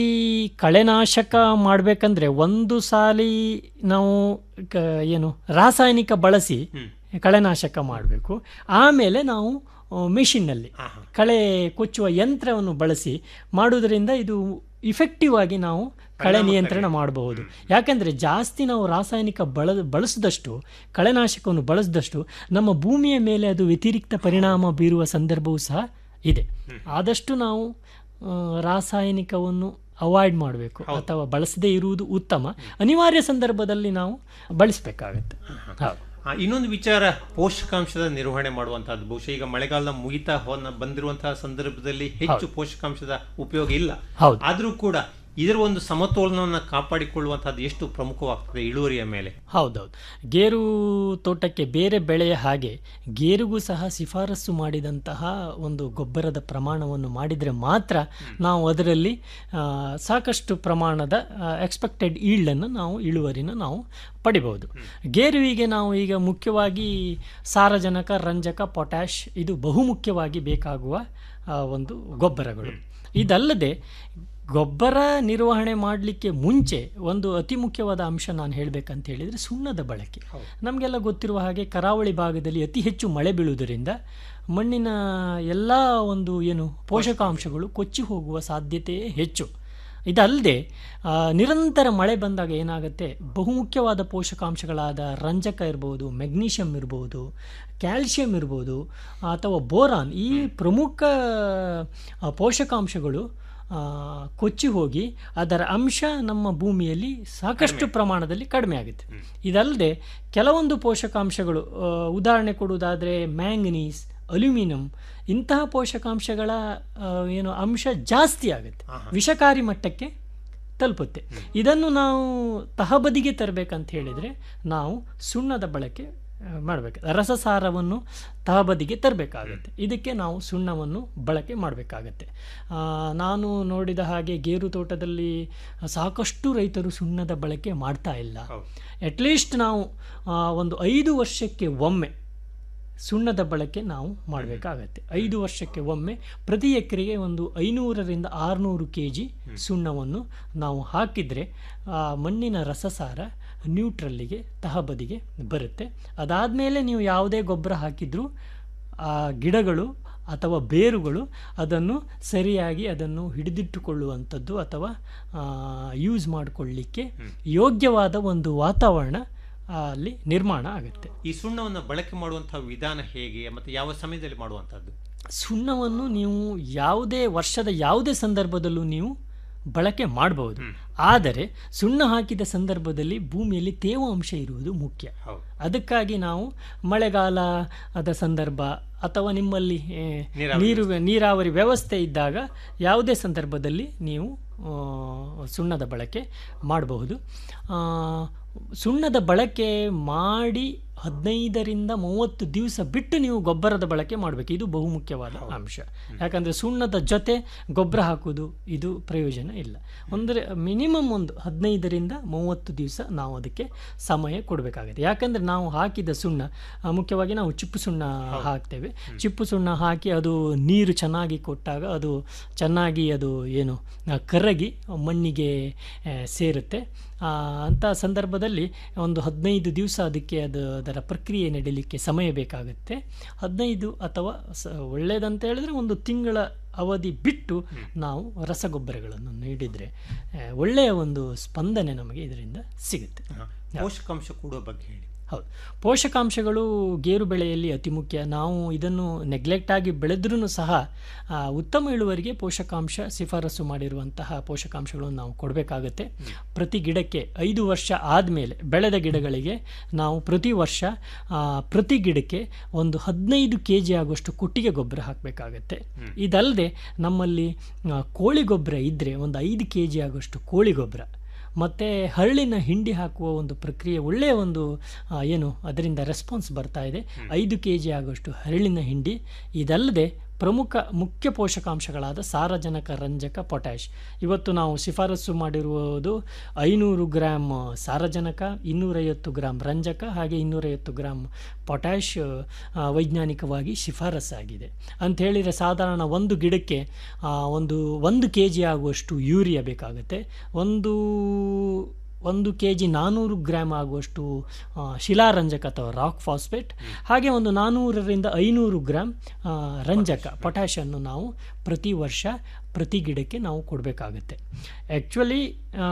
ಕಳೆನಾಶಕ ಮಾಡಬೇಕಂದ್ರೆ ಒಂದು ಸಾಲಿ ನಾವು ಕ- ಏನು ರಾಸಾಯನಿಕ ಬಳಸಿ ಕಳೆನಾಶಕ ಮಾಡಬೇಕು ಆಮೇಲೆ ನಾವು ಮೆಷಿನ್ನಲ್ಲಿ ಕಳೆ ಕೊಚ್ಚುವ ಯಂತ್ರವನ್ನು ಬಳಸಿ ಮಾಡುವುದರಿಂದ ಇದು ಇಫೆಕ್ಟಿವ್ ಆಗಿ ನಾವು ಕಳೆ ನಿಯಂತ್ರಣ ಮಾಡಬಹುದು ಯಾಕಂದರೆ ಜಾಸ್ತಿ ನಾವು ರಾಸಾಯನಿಕ ಬಳ ಬಳಸಿದಷ್ಟು ಕಳೆನಾಶಕವನ್ನು ಬಳಸಿದಷ್ಟು ನಮ್ಮ ಭೂಮಿಯ ಮೇಲೆ ಅದು ವ್ಯತಿರಿಕ್ತ ಪರಿಣಾಮ ಬೀರುವ ಸಂದರ್ಭವೂ ಸಹ ಇದೆ ಆದಷ್ಟು ನಾವು ಆ, ರಾಸಾಯನಿಕವನ್ನು ಅವಾಯ್ಡ್ ಮಾಡಬೇಕು ಅಥವಾ ಬಳಸದೇ ಇರುವುದು ಉತ್ತಮ ಅನಿವಾರ್ಯ ಸಂದರ್ಭದಲ್ಲಿ ನಾವು ಬಳಸಬೇಕಾಗತ್ತೆ ಹೌದು ಆ, ಇನ್ನೊಂದು ವಿಚಾರ ಪೋಷಕಾಂಶದ ನಿರ್ವಹಣೆ ಮಾಡುವಂತಹದ್ದು ಬಹುಶಃ ಈಗ ಮಳೆಗಾಲ ಮುಗಿತಾ ಹೋದ ಬಂದಿರುವಂತಹ ಸಂದರ್ಭದಲ್ಲಿ ಹೆಚ್ಚು ಪೋಷಕಾಂಶದ ಉಪಯೋಗ ಇಲ್ಲ ಹೌದು. ಆದ್ರೂ ಕೂಡ ಇದರ ಒಂದು ಸಮತೋಲನವನ್ನು ಕಾಪಾಡಿಕೊಳ್ಳುವಂತಹದ್ದು ಎಷ್ಟು ಪ್ರಮುಖವಾಗ್ತದೆ ಇಳುವರಿಯ ಮೇಲೆ ಹೌದೌದು ಗೇರು ತೋಟಕ್ಕೆ ಬೇರೆ ಬೆಳೆಯ ಹಾಗೆ ಗೇರುಗೂ ಸಹ ಶಿಫಾರಸು ಮಾಡಿದಂತಹ ಒಂದು ಗೊಬ್ಬರದ ಪ್ರಮಾಣವನ್ನು ಮಾಡಿದರೆ ಮಾತ್ರ ನಾವು ಅದರಲ್ಲಿ ಆ, ಸಾಕಷ್ಟು ಪ್ರಮಾಣದ ಎಕ್ಸ್ಪೆಕ್ಟೆಡ್ ಈಲ್ಡನ್ನು ನಾವು ಇಳುವರಿನ ನಾವು ಪಡಿಬಹುದು ಗೇರುವಿಗೆ ನಾವು ಈಗ ಮುಖ್ಯವಾಗಿ ಸಾರಜನಕ ರಂಜಕ ಪೊಟ್ಯಾಷ್ ಇದು ಬಹುಮುಖ್ಯವಾಗಿ ಬೇಕಾಗುವ ಆ, ಒಂದು ಗೊಬ್ಬರಗಳು ಇದಲ್ಲದೆ ಗೊಬ್ಬರ ನಿರ್ವಹಣೆ ಮಾಡಲಿಕ್ಕೆ ಮುಂಚೆ ಒಂದು ಅತಿ ಮುಖ್ಯವಾದ ಅಂಶ ನಾನು ಹೇಳಬೇಕಂತ ಹೇಳಿದರೆ ಸುಣ್ಣದ ಬಳಕೆ ನಮಗೆಲ್ಲ ಗೊತ್ತಿರುವ ಹಾಗೆ ಕರಾವಳಿ ಭಾಗದಲ್ಲಿ ಅತಿ ಹೆಚ್ಚು ಮಳೆ ಬೀಳುವುದರಿಂದ ಮಣ್ಣಿನ ಎಲ್ಲ ಒಂದು ಏನು ಪೋಷಕಾಂಶಗಳು ಕೊಚ್ಚಿ ಹೋಗುವ ಸಾಧ್ಯತೆ ಹೆಚ್ಚು ಇದಲ್ಲದೆ ಆ, ನಿರಂತರ ಮಳೆ ಬಂದಾಗ ಏನಾಗುತ್ತೆ ಬಹುಮುಖ್ಯವಾದ ಪೋಷಕಾಂಶಗಳಾದ ರಂಜಕ ಇರ್ಬೋದು ಮೆಗ್ನೀಷಿಯಂ ಇರ್ಬೋದು ಕ್ಯಾಲ್ಶಿಯಂ ಇರ್ಬೋದು ಅಥವಾ ಬೋರಾನ್ ಈ ಪ್ರಮುಖ ಆ, ಪೋಷಕಾಂಶಗಳು ಆ, ಕೊಚ್ಚಿ ಹೋಗಿ ಅದರ ಅಂಶ ನಮ್ಮ ಭೂಮಿಯಲ್ಲಿ ಸಾಕಷ್ಟು ಪ್ರಮಾಣದಲ್ಲಿ ಕಡಿಮೆ ಆಗುತ್ತೆ ಇದಲ್ಲದೆ ಕೆಲವೊಂದು ಪೋಷಕಾಂಶಗಳು ಆ, ಉದಾಹರಣೆ ಕೊಡುವುದಾದರೆ ಮ್ಯಾಂಗನೀಸ್ ಅಲ್ಯೂಮಿನಿಯಂ ಇಂತಹ ಪೋಷಕಾಂಶಗಳ ಆ, ಏನು ಅಂಶ ಜಾಸ್ತಿ ಆಗುತ್ತೆ ವಿಷಕಾರಿ ಮಟ್ಟಕ್ಕೆ ತಲುಪುತ್ತೆ ಇದನ್ನು ನಾವು ತಹಬದಿಗೆ ತರಬೇಕಂತ ಹೇಳಿದರೆ ನಾವು ಸುಣ್ಣದ ಬಳಕೆ ಮಾಡಬೇಕು ರಸಸಾರವನ್ನು ತಹಬದಿಗೆ ತರಬೇಕಾಗತ್ತೆ ಇದಕ್ಕೆ ನಾವು ಸುಣ್ಣವನ್ನು ಬಳಕೆ ಮಾಡಬೇಕಾಗತ್ತೆ ಆ, ನಾನು ನೋಡಿದ ಹಾಗೆ ಗೇರು ತೋಟದಲ್ಲಿ ಸಾಕಷ್ಟು ರೈತರು ಸುಣ್ಣದ ಬಳಕೆ ಮಾಡ್ತಾ ಇಲ್ಲ ಅಟ್ಲೀಸ್ಟ್ ನಾವು ಆ, ಒಂದು ಐದು ವರ್ಷಕ್ಕೆ ಒಮ್ಮೆ ಸುಣ್ಣದ ಬಳಕೆ ನಾವು ಮಾಡಬೇಕಾಗತ್ತೆ ಐದು ವರ್ಷಕ್ಕೆ ಒಮ್ಮೆ ಪ್ರತಿ ಎಕರೆಗೆ ಒಂದು ಐನೂರರಿಂದ ಆರುನೂರು ಕೆ ಜಿ ಸುಣ್ಣವನ್ನು ನಾವು ಹಾಕಿದರೆ ಆ ಮಣ್ಣಿನ ರಸಸಾರ ನ್ಯೂಟ್ರಲ್ಲಿಗೆ ತಹಬದಿಗೆ ಬರುತ್ತೆ ಅದಾದಮೇಲೆ ನೀವು ಯಾವುದೇ ಗೊಬ್ಬರ ಹಾಕಿದರೂ ಆ ಗಿಡಗಳು ಅಥವಾ ಬೇರುಗಳು ಅದನ್ನು ಸರಿಯಾಗಿ ಅದನ್ನು ಹಿಡಿದಿಟ್ಟುಕೊಳ್ಳುವಂಥದ್ದು ಅಥವಾ ಯೂಸ್ ಮಾಡಿಕೊಳ್ಳಿಕ್ಕೆ ಯೋಗ್ಯವಾದ ಒಂದು ವಾತಾವರಣ ಆ, ಅಲ್ಲಿ ನಿರ್ಮಾಣ ಆಗುತ್ತೆ ಈ ಸುಣ್ಣವನ್ನು ಬಳಕೆ ಮಾಡುವಂತಹ ವಿಧಾನ ಹೇಗೆ ಮತ್ತೆ ಯಾವ ಸಮಯದಲ್ಲಿ ಮಾಡುವಂತಹದ್ದು ಸುಣ್ಣವನ್ನು ನೀವು ಯಾವುದೇ ವರ್ಷದ ಯಾವುದೇ ಸಂದರ್ಭದಲ್ಲೂ ನೀವು ಬಳಕೆ ಮಾಡಬಹುದು ಆದರೆ ಸುಣ್ಣ ಹಾಕಿದ ಸಂದರ್ಭದಲ್ಲಿ ಭೂಮಿಯಲ್ಲಿ ತೇವಾಂಶ ಇರುವುದು ಮುಖ್ಯ ಅದಕ್ಕಾಗಿ ನಾವು ಮಳೆಗಾಲದ ಸಂದರ್ಭ ಅಥವಾ ನಿಮ್ಮಲ್ಲಿ ಏ, ನೀರು ನೀರಾವರಿ ವ್ಯವಸ್ಥೆ ಇದ್ದಾಗ ಯಾವುದೇ ಸಂದರ್ಭದಲ್ಲಿ ನೀವು ಆ, ಸುಣ್ಣದ ಬಳಕೆ ಮಾಡಬಹುದು ಆ, ಸುಣ್ಣದ ಬಳಕೆ ಮಾಡಿ ಹದಿನೈದರಿಂದ ಮೂವತ್ತು ದಿವಸ ಬಿಟ್ಟು ನೀವು ಗೊಬ್ಬರದ ಬಳಕೆ ಮಾಡಬೇಕು ಇದು ಬಹುಮುಖ್ಯವಾದ ಅಂಶ ಯಾಕಂದರೆ ಸುಣ್ಣದ ಜೊತೆ ಗೊಬ್ಬರ ಹಾಕುವುದು ಇದು ಪ್ರಯೋಜನ ಇಲ್ಲ ಅಂದರೆ ಮಿನಿಮಮ್ ಒಂದು ಹದಿನೈದರಿಂದ ಮೂವತ್ತು ದಿವಸ ನಾವು ಅದಕ್ಕೆ ಸಮಯ ಕೊಡಬೇಕಾಗುತ್ತೆ ಯಾಕಂದರೆ ನಾವು ಹಾಕಿದ ಸುಣ್ಣ ಆ, ಮುಖ್ಯವಾಗಿ ನಾವು ಚಿಪ್ಪು ಸುಣ್ಣ ಹಾಕ್ತೇವೆ ಚಿಪ್ಪು ಸುಣ್ಣ ಹಾಕಿ ಅದು ನೀರು ಚೆನ್ನಾಗಿ ಕೊಟ್ಟಾಗ ಅದು ಚೆನ್ನಾಗಿ ಅದು ಏನು ಆ, ಕರಗಿ ಮಣ್ಣಿಗೆ ಆ, ಸೇರುತ್ತೆ ಆ, ಅಂಥ ಸಂದರ್ಭದಲ್ಲಿ ಒಂದು ಹದಿನೈದು ದಿವಸ ಅದಕ್ಕೆ ಅದು ಅದರ ಅದರ ಪ್ರಕ್ರಿಯೆ ನಡೀಲಿಕ್ಕೆ ಸಮಯ ಬೇಕಾಗುತ್ತೆ ಹದಿನೈದು ಅಥವಾ ಸ ಒಳ್ಳೆಯದಂತ ಹೇಳಿದ್ರೆ ಒಂದು ತಿಂಗಳ ಅವಧಿ ಬಿಟ್ಟು ನಾವು ರಸಗೊಬ್ಬರಗಳನ್ನು ನೀಡಿದರೆ ಆ, ಒಳ್ಳೆಯ ಒಂದು ಸ್ಪಂದನೆ ನಮಗೆ ಇದರಿಂದ ಸಿಗುತ್ತೆ ಪೋಷಕಾಂಶ ಕೊಡುವ ಬಗ್ಗೆ ಹೇಳಿ ಹೌದು ಪೋಷಕಾಂಶಗಳು ಗೇರು ಬೆಳೆಯಲ್ಲಿ ಅತಿ ಮುಖ್ಯ ನಾವು ಇದನ್ನು ನೆಗ್ಲೆಕ್ಟ್ ಆಗಿ ಬೆಳೆದ್ರೂ ಸಹ ಆ, ಉತ್ತಮ ಇಳುವರಿಗೆ ಪೋಷಕಾಂಶ ಶಿಫಾರಸು ಮಾಡಿರುವಂತಹ ಪೋಷಕಾಂಶಗಳನ್ನು ನಾವು ಕೊಡಬೇಕಾಗತ್ತೆ ಪ್ರತಿ ಗಿಡಕ್ಕೆ ಐದು ವರ್ಷ ಆದಮೇಲೆ ಬೆಳೆದ ಗಿಡಗಳಿಗೆ ನಾವು ಪ್ರತಿ ವರ್ಷ ಆ, ಪ್ರತಿ ಗಿಡಕ್ಕೆ ಒಂದು ಹದಿನೈದು ಕೆ ಜಿ ಆಗುವಷ್ಟು ಕೊಟ್ಟಿಗೆ ಗೊಬ್ಬರ ಹಾಕಬೇಕಾಗತ್ತೆ ಇದಲ್ಲದೆ ನಮ್ಮಲ್ಲಿ ಆ, ಕೋಳಿ ಗೊಬ್ಬರ ಇದ್ದರೆ ಒಂದು ಐದು ಕೆ ಜಿ ಆಗುವಷ್ಟು ಕೋಳಿ ಗೊಬ್ಬರ ಮತ್ತು ಹರಳಿನ ಹಿಂಡಿ ಹಾಕುವ ಒಂದು ಪ್ರಕ್ರಿಯೆ ಒಳ್ಳೆಯ ಒಂದು ಆ, ಏನು ಅದರಿಂದ ರೆಸ್ಪಾನ್ಸ್ ಬರ್ತಾ ಇದೆ ಐದು ಕೆ ಜಿ ಆಗುವಷ್ಟು ಹರಳಿನ ಹಿಂಡಿ ಇದಲ್ಲದೆ ಪ್ರಮುಖ ಮುಖ್ಯ ಪೋಷಕಾಂಶಗಳಾದ ಸಾರಜನಕ ರಂಜಕ ಪೊಟ್ಯಾಷ್ ಇವತ್ತು ನಾವು ಶಿಫಾರಸು ಮಾಡಿರುವುದು ಐನೂರು ಗ್ರಾಮ್ ಸಾರಜನಕ ಇನ್ನೂರೈವತ್ತು ಗ್ರಾಮ್ ರಂಜಕ ಹಾಗೆ ಇನ್ನೂರೈವತ್ತು ಗ್ರಾಮ್ ಪೊಟ್ಯಾಷ್ ಆ, ವೈಜ್ಞಾನಿಕವಾಗಿ ಶಿಫಾರಸ್ಸಾಗಿದೆ ಅಂತ ಹೇಳಿದರೆ ಸಾಧಾರಣ ಒಂದು ಗಿಡಕ್ಕೆ ಆ, ಒಂದು ಒಂದು ಕೆ ಜಿ ಆಗುವಷ್ಟು ಯೂರಿಯಾ ಬೇಕಾಗುತ್ತೆ ಒಂದು ಒಂದು ಕೆ ಜಿ ನಾನ್ನೂರು ಗ್ರಾಮ್ ಆಗುವಷ್ಟು ಆ, ಶಿಲಾರಂಜಕ ಅಥವಾ ರಾಕ್ ಫಾಸ್ಫೇಟ್ ಹಾಗೆ ಒಂದು ನಾನ್ನೂರರಿಂದ ಐನೂರು ಗ್ರಾಮ್ ಆ, ರಂಜಕ ಪೊಟ್ಯಾಷನ್ನು ನಾವು ಪ್ರತಿ ವರ್ಷ ಪ್ರತಿ ಗಿಡಕ್ಕೆ ನಾವು ಕೊಡಬೇಕಾಗುತ್ತೆ ಆ್ಯಕ್ಚುಲಿ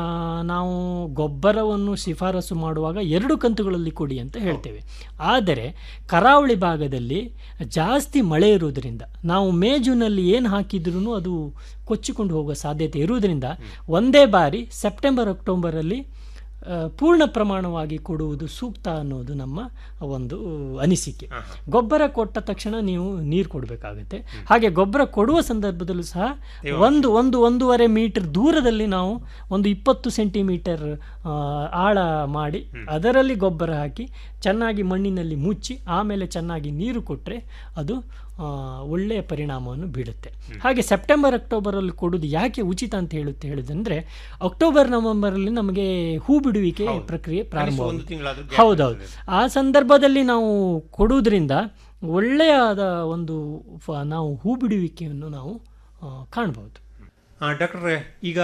ನಾವು ಗೊಬ್ಬರವನ್ನು ಶಿಫಾರಸು ಮಾಡುವಾಗ ಎರಡು ಕಂತುಗಳಲ್ಲಿ ಕೊಡಿ ಅಂತ ಹೇಳ್ತೇವೆ ಆದರೆ ಕರಾವಳಿ ಭಾಗದಲ್ಲಿ ಜಾಸ್ತಿ ಮಳೆ ಇರುವುದರಿಂದ ನಾವು ಮೇ ಜೂನಲ್ಲಿ ಏನು ಹಾಕಿದ್ರೂ ಅದು ಕೊಚ್ಚಿಕೊಂಡು ಹೋಗುವ ಸಾಧ್ಯತೆ ಇರುವುದರಿಂದ ಒಂದೇ ಬಾರಿ ಸೆಪ್ಟೆಂಬರ್ ಅಕ್ಟೋಬರಲ್ಲಿ ಆ, ಪೂರ್ಣ ಪ್ರಮಾಣವಾಗಿ ಕೊಡುವುದು ಸೂಕ್ತ ಅನ್ನೋದು ನಮ್ಮ ಒಂದು ಅನಿಸಿಕೆ ಗೊಬ್ಬರ ಕೊಟ್ಟ ತಕ್ಷಣ ನೀವು ನೀರು ಕೊಡಬೇಕಾಗುತ್ತೆ ಹಾಗೆ ಗೊಬ್ಬರ ಕೊಡುವ ಸಂದರ್ಭದಲ್ಲೂ ಸಹ ಒಂದು ಒಂದು ಒಂದೂವರೆ ಮೀಟರ್ ದೂರದಲ್ಲಿ ನಾವು ಒಂದು ಇಪ್ಪತ್ತು ಸೆಂಟಿಮೀಟರ್ ಆ, ಆಳ ಮಾಡಿ ಅದರಲ್ಲಿ ಗೊಬ್ಬರ ಹಾಕಿ ಚೆನ್ನಾಗಿ ಮಣ್ಣಿನಲ್ಲಿ ಮುಚ್ಚಿ ಆಮೇಲೆ ಚೆನ್ನಾಗಿ ನೀರು ಕೊಟ್ಟರೆ ಅದು ಆ, ಒಳ್ಳೆಯ ಪರಿಣಾಮವನ್ನು ಬೀಳುತ್ತೆ ಹಾಗೆ ಸೆಪ್ಟೆಂಬರ್ ಅಕ್ಟೋಬರಲ್ಲಿ ಕೊಡೋದು ಯಾಕೆ ಉಚಿತ ಅಂತ ಹೇಳುತ್ತೆ ಹೇಳಿದಂದ್ರೆ ಅಕ್ಟೋಬರ್ ನವೆಂಬರಲ್ಲಿ ನಮಗೆ ಹೂ ಬಿಡುವಿಕೆ ಪ್ರಕ್ರಿಯೆ ಪ್ರಾರಂಭ ಒಂದು ತಿಂಗಳಾದ್ರೂ gap ಹೌದೌದು ಆ ಸಂದರ್ಭದಲ್ಲಿ ನಾವು ಕೊಡುವುದರಿಂದ ಒಳ್ಳೆಯದ ಒಂದು ಫ- ನಾವು ಹೂ ಬಿಡುವಿಕೆಯನ್ನು ನಾವು ಆ, ಕಾಣ್ಬೋದು ಡಾಕ್ಟ್ರೆ ಈಗ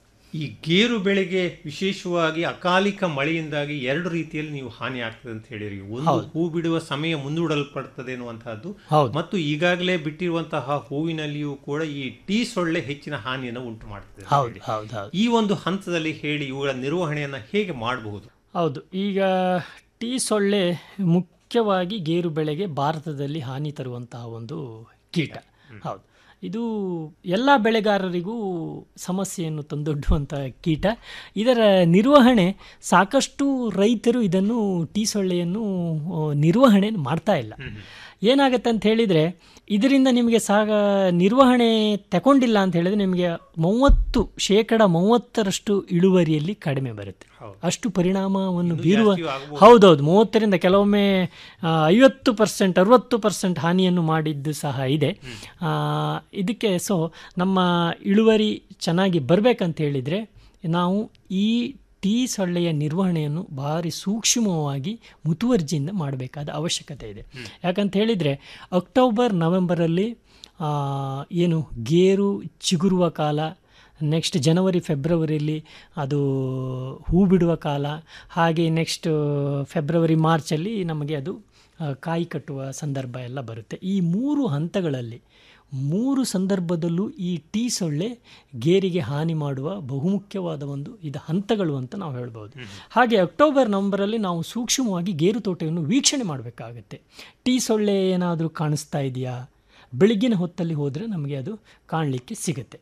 ಈ ಗೇರು ಬೆಳೆಗೆ ವಿಶೇಷವಾಗಿ ಅಕಾಲಿಕ ಮಳೆಯಿಂದಾಗಿ ಎರಡು ರೀತಿಯಲ್ಲಿ ನೀವು ಹಾನಿ ಆಗ್ತದೆ ಅಂತ ಹೇಳಿರಿ ಒಂದು ಹೌದು. ಹೂ ಬಿಡುವ ಸಮಯ ಮುಂದೂಡಲ್ಪಡ್ತದೆ ಅನ್ನುವಂತಹದ್ದು ಹೌದು. ಮತ್ತು ಈಗಾಗಲೇ ಬಿಟ್ಟಿರುವಂತಹ ಹೂವಿನಲ್ಲಿಯೂ ಕೂಡ ಈ ಟೀ ಸೊಳ್ಳೆ ಹೆಚ್ಚಿನ ಹಾನಿಯನ್ನು ಉಂಟು ಮಾಡ್ತದೆ ಅಂತ ಹೌದು ಹೇಳಿ. ಹೌದು ಹೌದು ಈ ಒಂದು ಹಂತದಲ್ಲಿ ಹೇಳಿ ಇವುಗಳ ನಿರ್ವಹಣೆಯನ್ನ ಹೇಗೆ ಮಾಡಬಹುದು ಹೌದು ಈಗ ಟೀ ಸೊಳ್ಳೆ ಮುಖ್ಯವಾಗಿ ಗೇರು ಬೆಳೆಗೆ ಭಾರತದಲ್ಲಿ ಹಾನಿ ತರುವಂತಹ ಒಂದು ಕೀಟ ಹೌದು ಇದು ಎಲ್ಲ ಬೆಳೆಗಾರರಿಗೂ ಸಮಸ್ಯೆಯನ್ನು ತಂದೊಡ್ಡುವಂಥ ಕೀಟ ಇದರ ನಿರ್ವಹಣೆ ಸಾಕಷ್ಟು ರೈತರು ಇದನ್ನು ಟೀ ಸೊಳ್ಳೆಯನ್ನು ಆ, ನಿರ್ವಹಣೆ ಮಾಡ್ತಾ ಇಲ್ಲ ಏನಾಗುತ್ತೆ ಅಂತ ಹೇಳಿದರೆ ಇದರಿಂದ ನಿಮಗೆ ಸಾಗ ನಿರ್ವಹಣೆ ತಗೊಂಡಿಲ್ಲ ಅಂತ ಹೇಳಿದ್ರೆ ನಿಮಗೆ ಮೂವತ್ತು ಶೇಕಡ ಮೂವತ್ತರಷ್ಟು ಇಳುವರಿಯಲ್ಲಿ ಕಡಿಮೆ ಬರುತ್ತೆ ಅಷ್ಟು ಪರಿಣಾಮವನ್ನು ಬೀರುವ ಜಾಸ್ತಿಯೂ ಆಗ್ಬೋದು. ಹೌದೌದು ಮೂವತ್ತರಿಂದ ಕೆಲವೊಮ್ಮೆ ಆ, ಐವತ್ತು ಪರ್ಸೆಂಟ್ ಅರವತ್ತು ಪರ್ಸೆಂಟ್ ಹಾನಿಯನ್ನು ಮಾಡಿದ್ದು ಸಹ ಇದೆ ಆ, ಇದಕ್ಕೆ ಸೊ ನಮ್ಮ ಇಳುವರಿ ಚೆನ್ನಾಗಿ ಬರಬೇಕಂತ ಹೇಳಿದರೆ ನಾವು ಈ ಟೀ ಸೊಳ್ಳೆಯ ನಿರ್ವಹಣೆಯನ್ನು ಭಾರಿ ಸೂಕ್ಷ್ಮವಾಗಿ ಮುತುವರ್ಜಿಯಿಂದ ಮಾಡಬೇಕಾದ ಅವಶ್ಯಕತೆ ಇದೆ ಯಾಕಂತ ಹೇಳಿದರೆ ಅಕ್ಟೋಬರ್ ನವೆಂಬರಲ್ಲಿ ಆ, ಏನು ಗೇರು ಚಿಗುರುವ ಕಾಲ ನೆಕ್ಸ್ಟ್ ಜನವರಿ ಫೆಬ್ರವರಿಯಲ್ಲಿ ಅದು ಹೂ ಬಿಡುವ ಕಾಲ ಹಾಗೆ ನೆಕ್ಸ್ಟ್ ಫೆಬ್ರವರಿ ಮಾರ್ಚಲ್ಲಿ ನಮಗೆ ಅದು ಆ, ಕಾಯಿ ಕಟ್ಟುವ ಸಂದರ್ಭ ಎಲ್ಲ ಬರುತ್ತೆ ಈ ಮೂರು ಹಂತಗಳಲ್ಲಿ ಮೂರು ಸಂದರ್ಭದಲ್ಲೂ ಈ ಟೀ ಸೊಳ್ಳೆ ಗೇರಿಗೆ ಹಾನಿ ಮಾಡುವ ಬಹುಮುಖ್ಯವಾದ ಒಂದು ಇದು ಹಂತಗಳು ಅಂತ ನಾವು ಹೇಳ್ಬೋದು ಹಾಗೆ ಅಕ್ಟೋಬರ್ ನವಂಬರಲ್ಲಿ ನಾವು ಸೂಕ್ಷ್ಮವಾಗಿ ಗೇರು ತೋಟವನ್ನು ವೀಕ್ಷಣೆ ಮಾಡಬೇಕಾಗತ್ತೆ ಟೀ ಸೊಳ್ಳೆ ಏನಾದರೂ ಕಾಣಿಸ್ತಾ ಇದೆಯಾ ಬೆಳಗಿನ ಹೊತ್ತಲ್ಲಿ ಹೋದರೆ ನಮಗೆ ಅದು ಕಾಣಲಿಕ್ಕೆ ಸಿಗುತ್ತೆ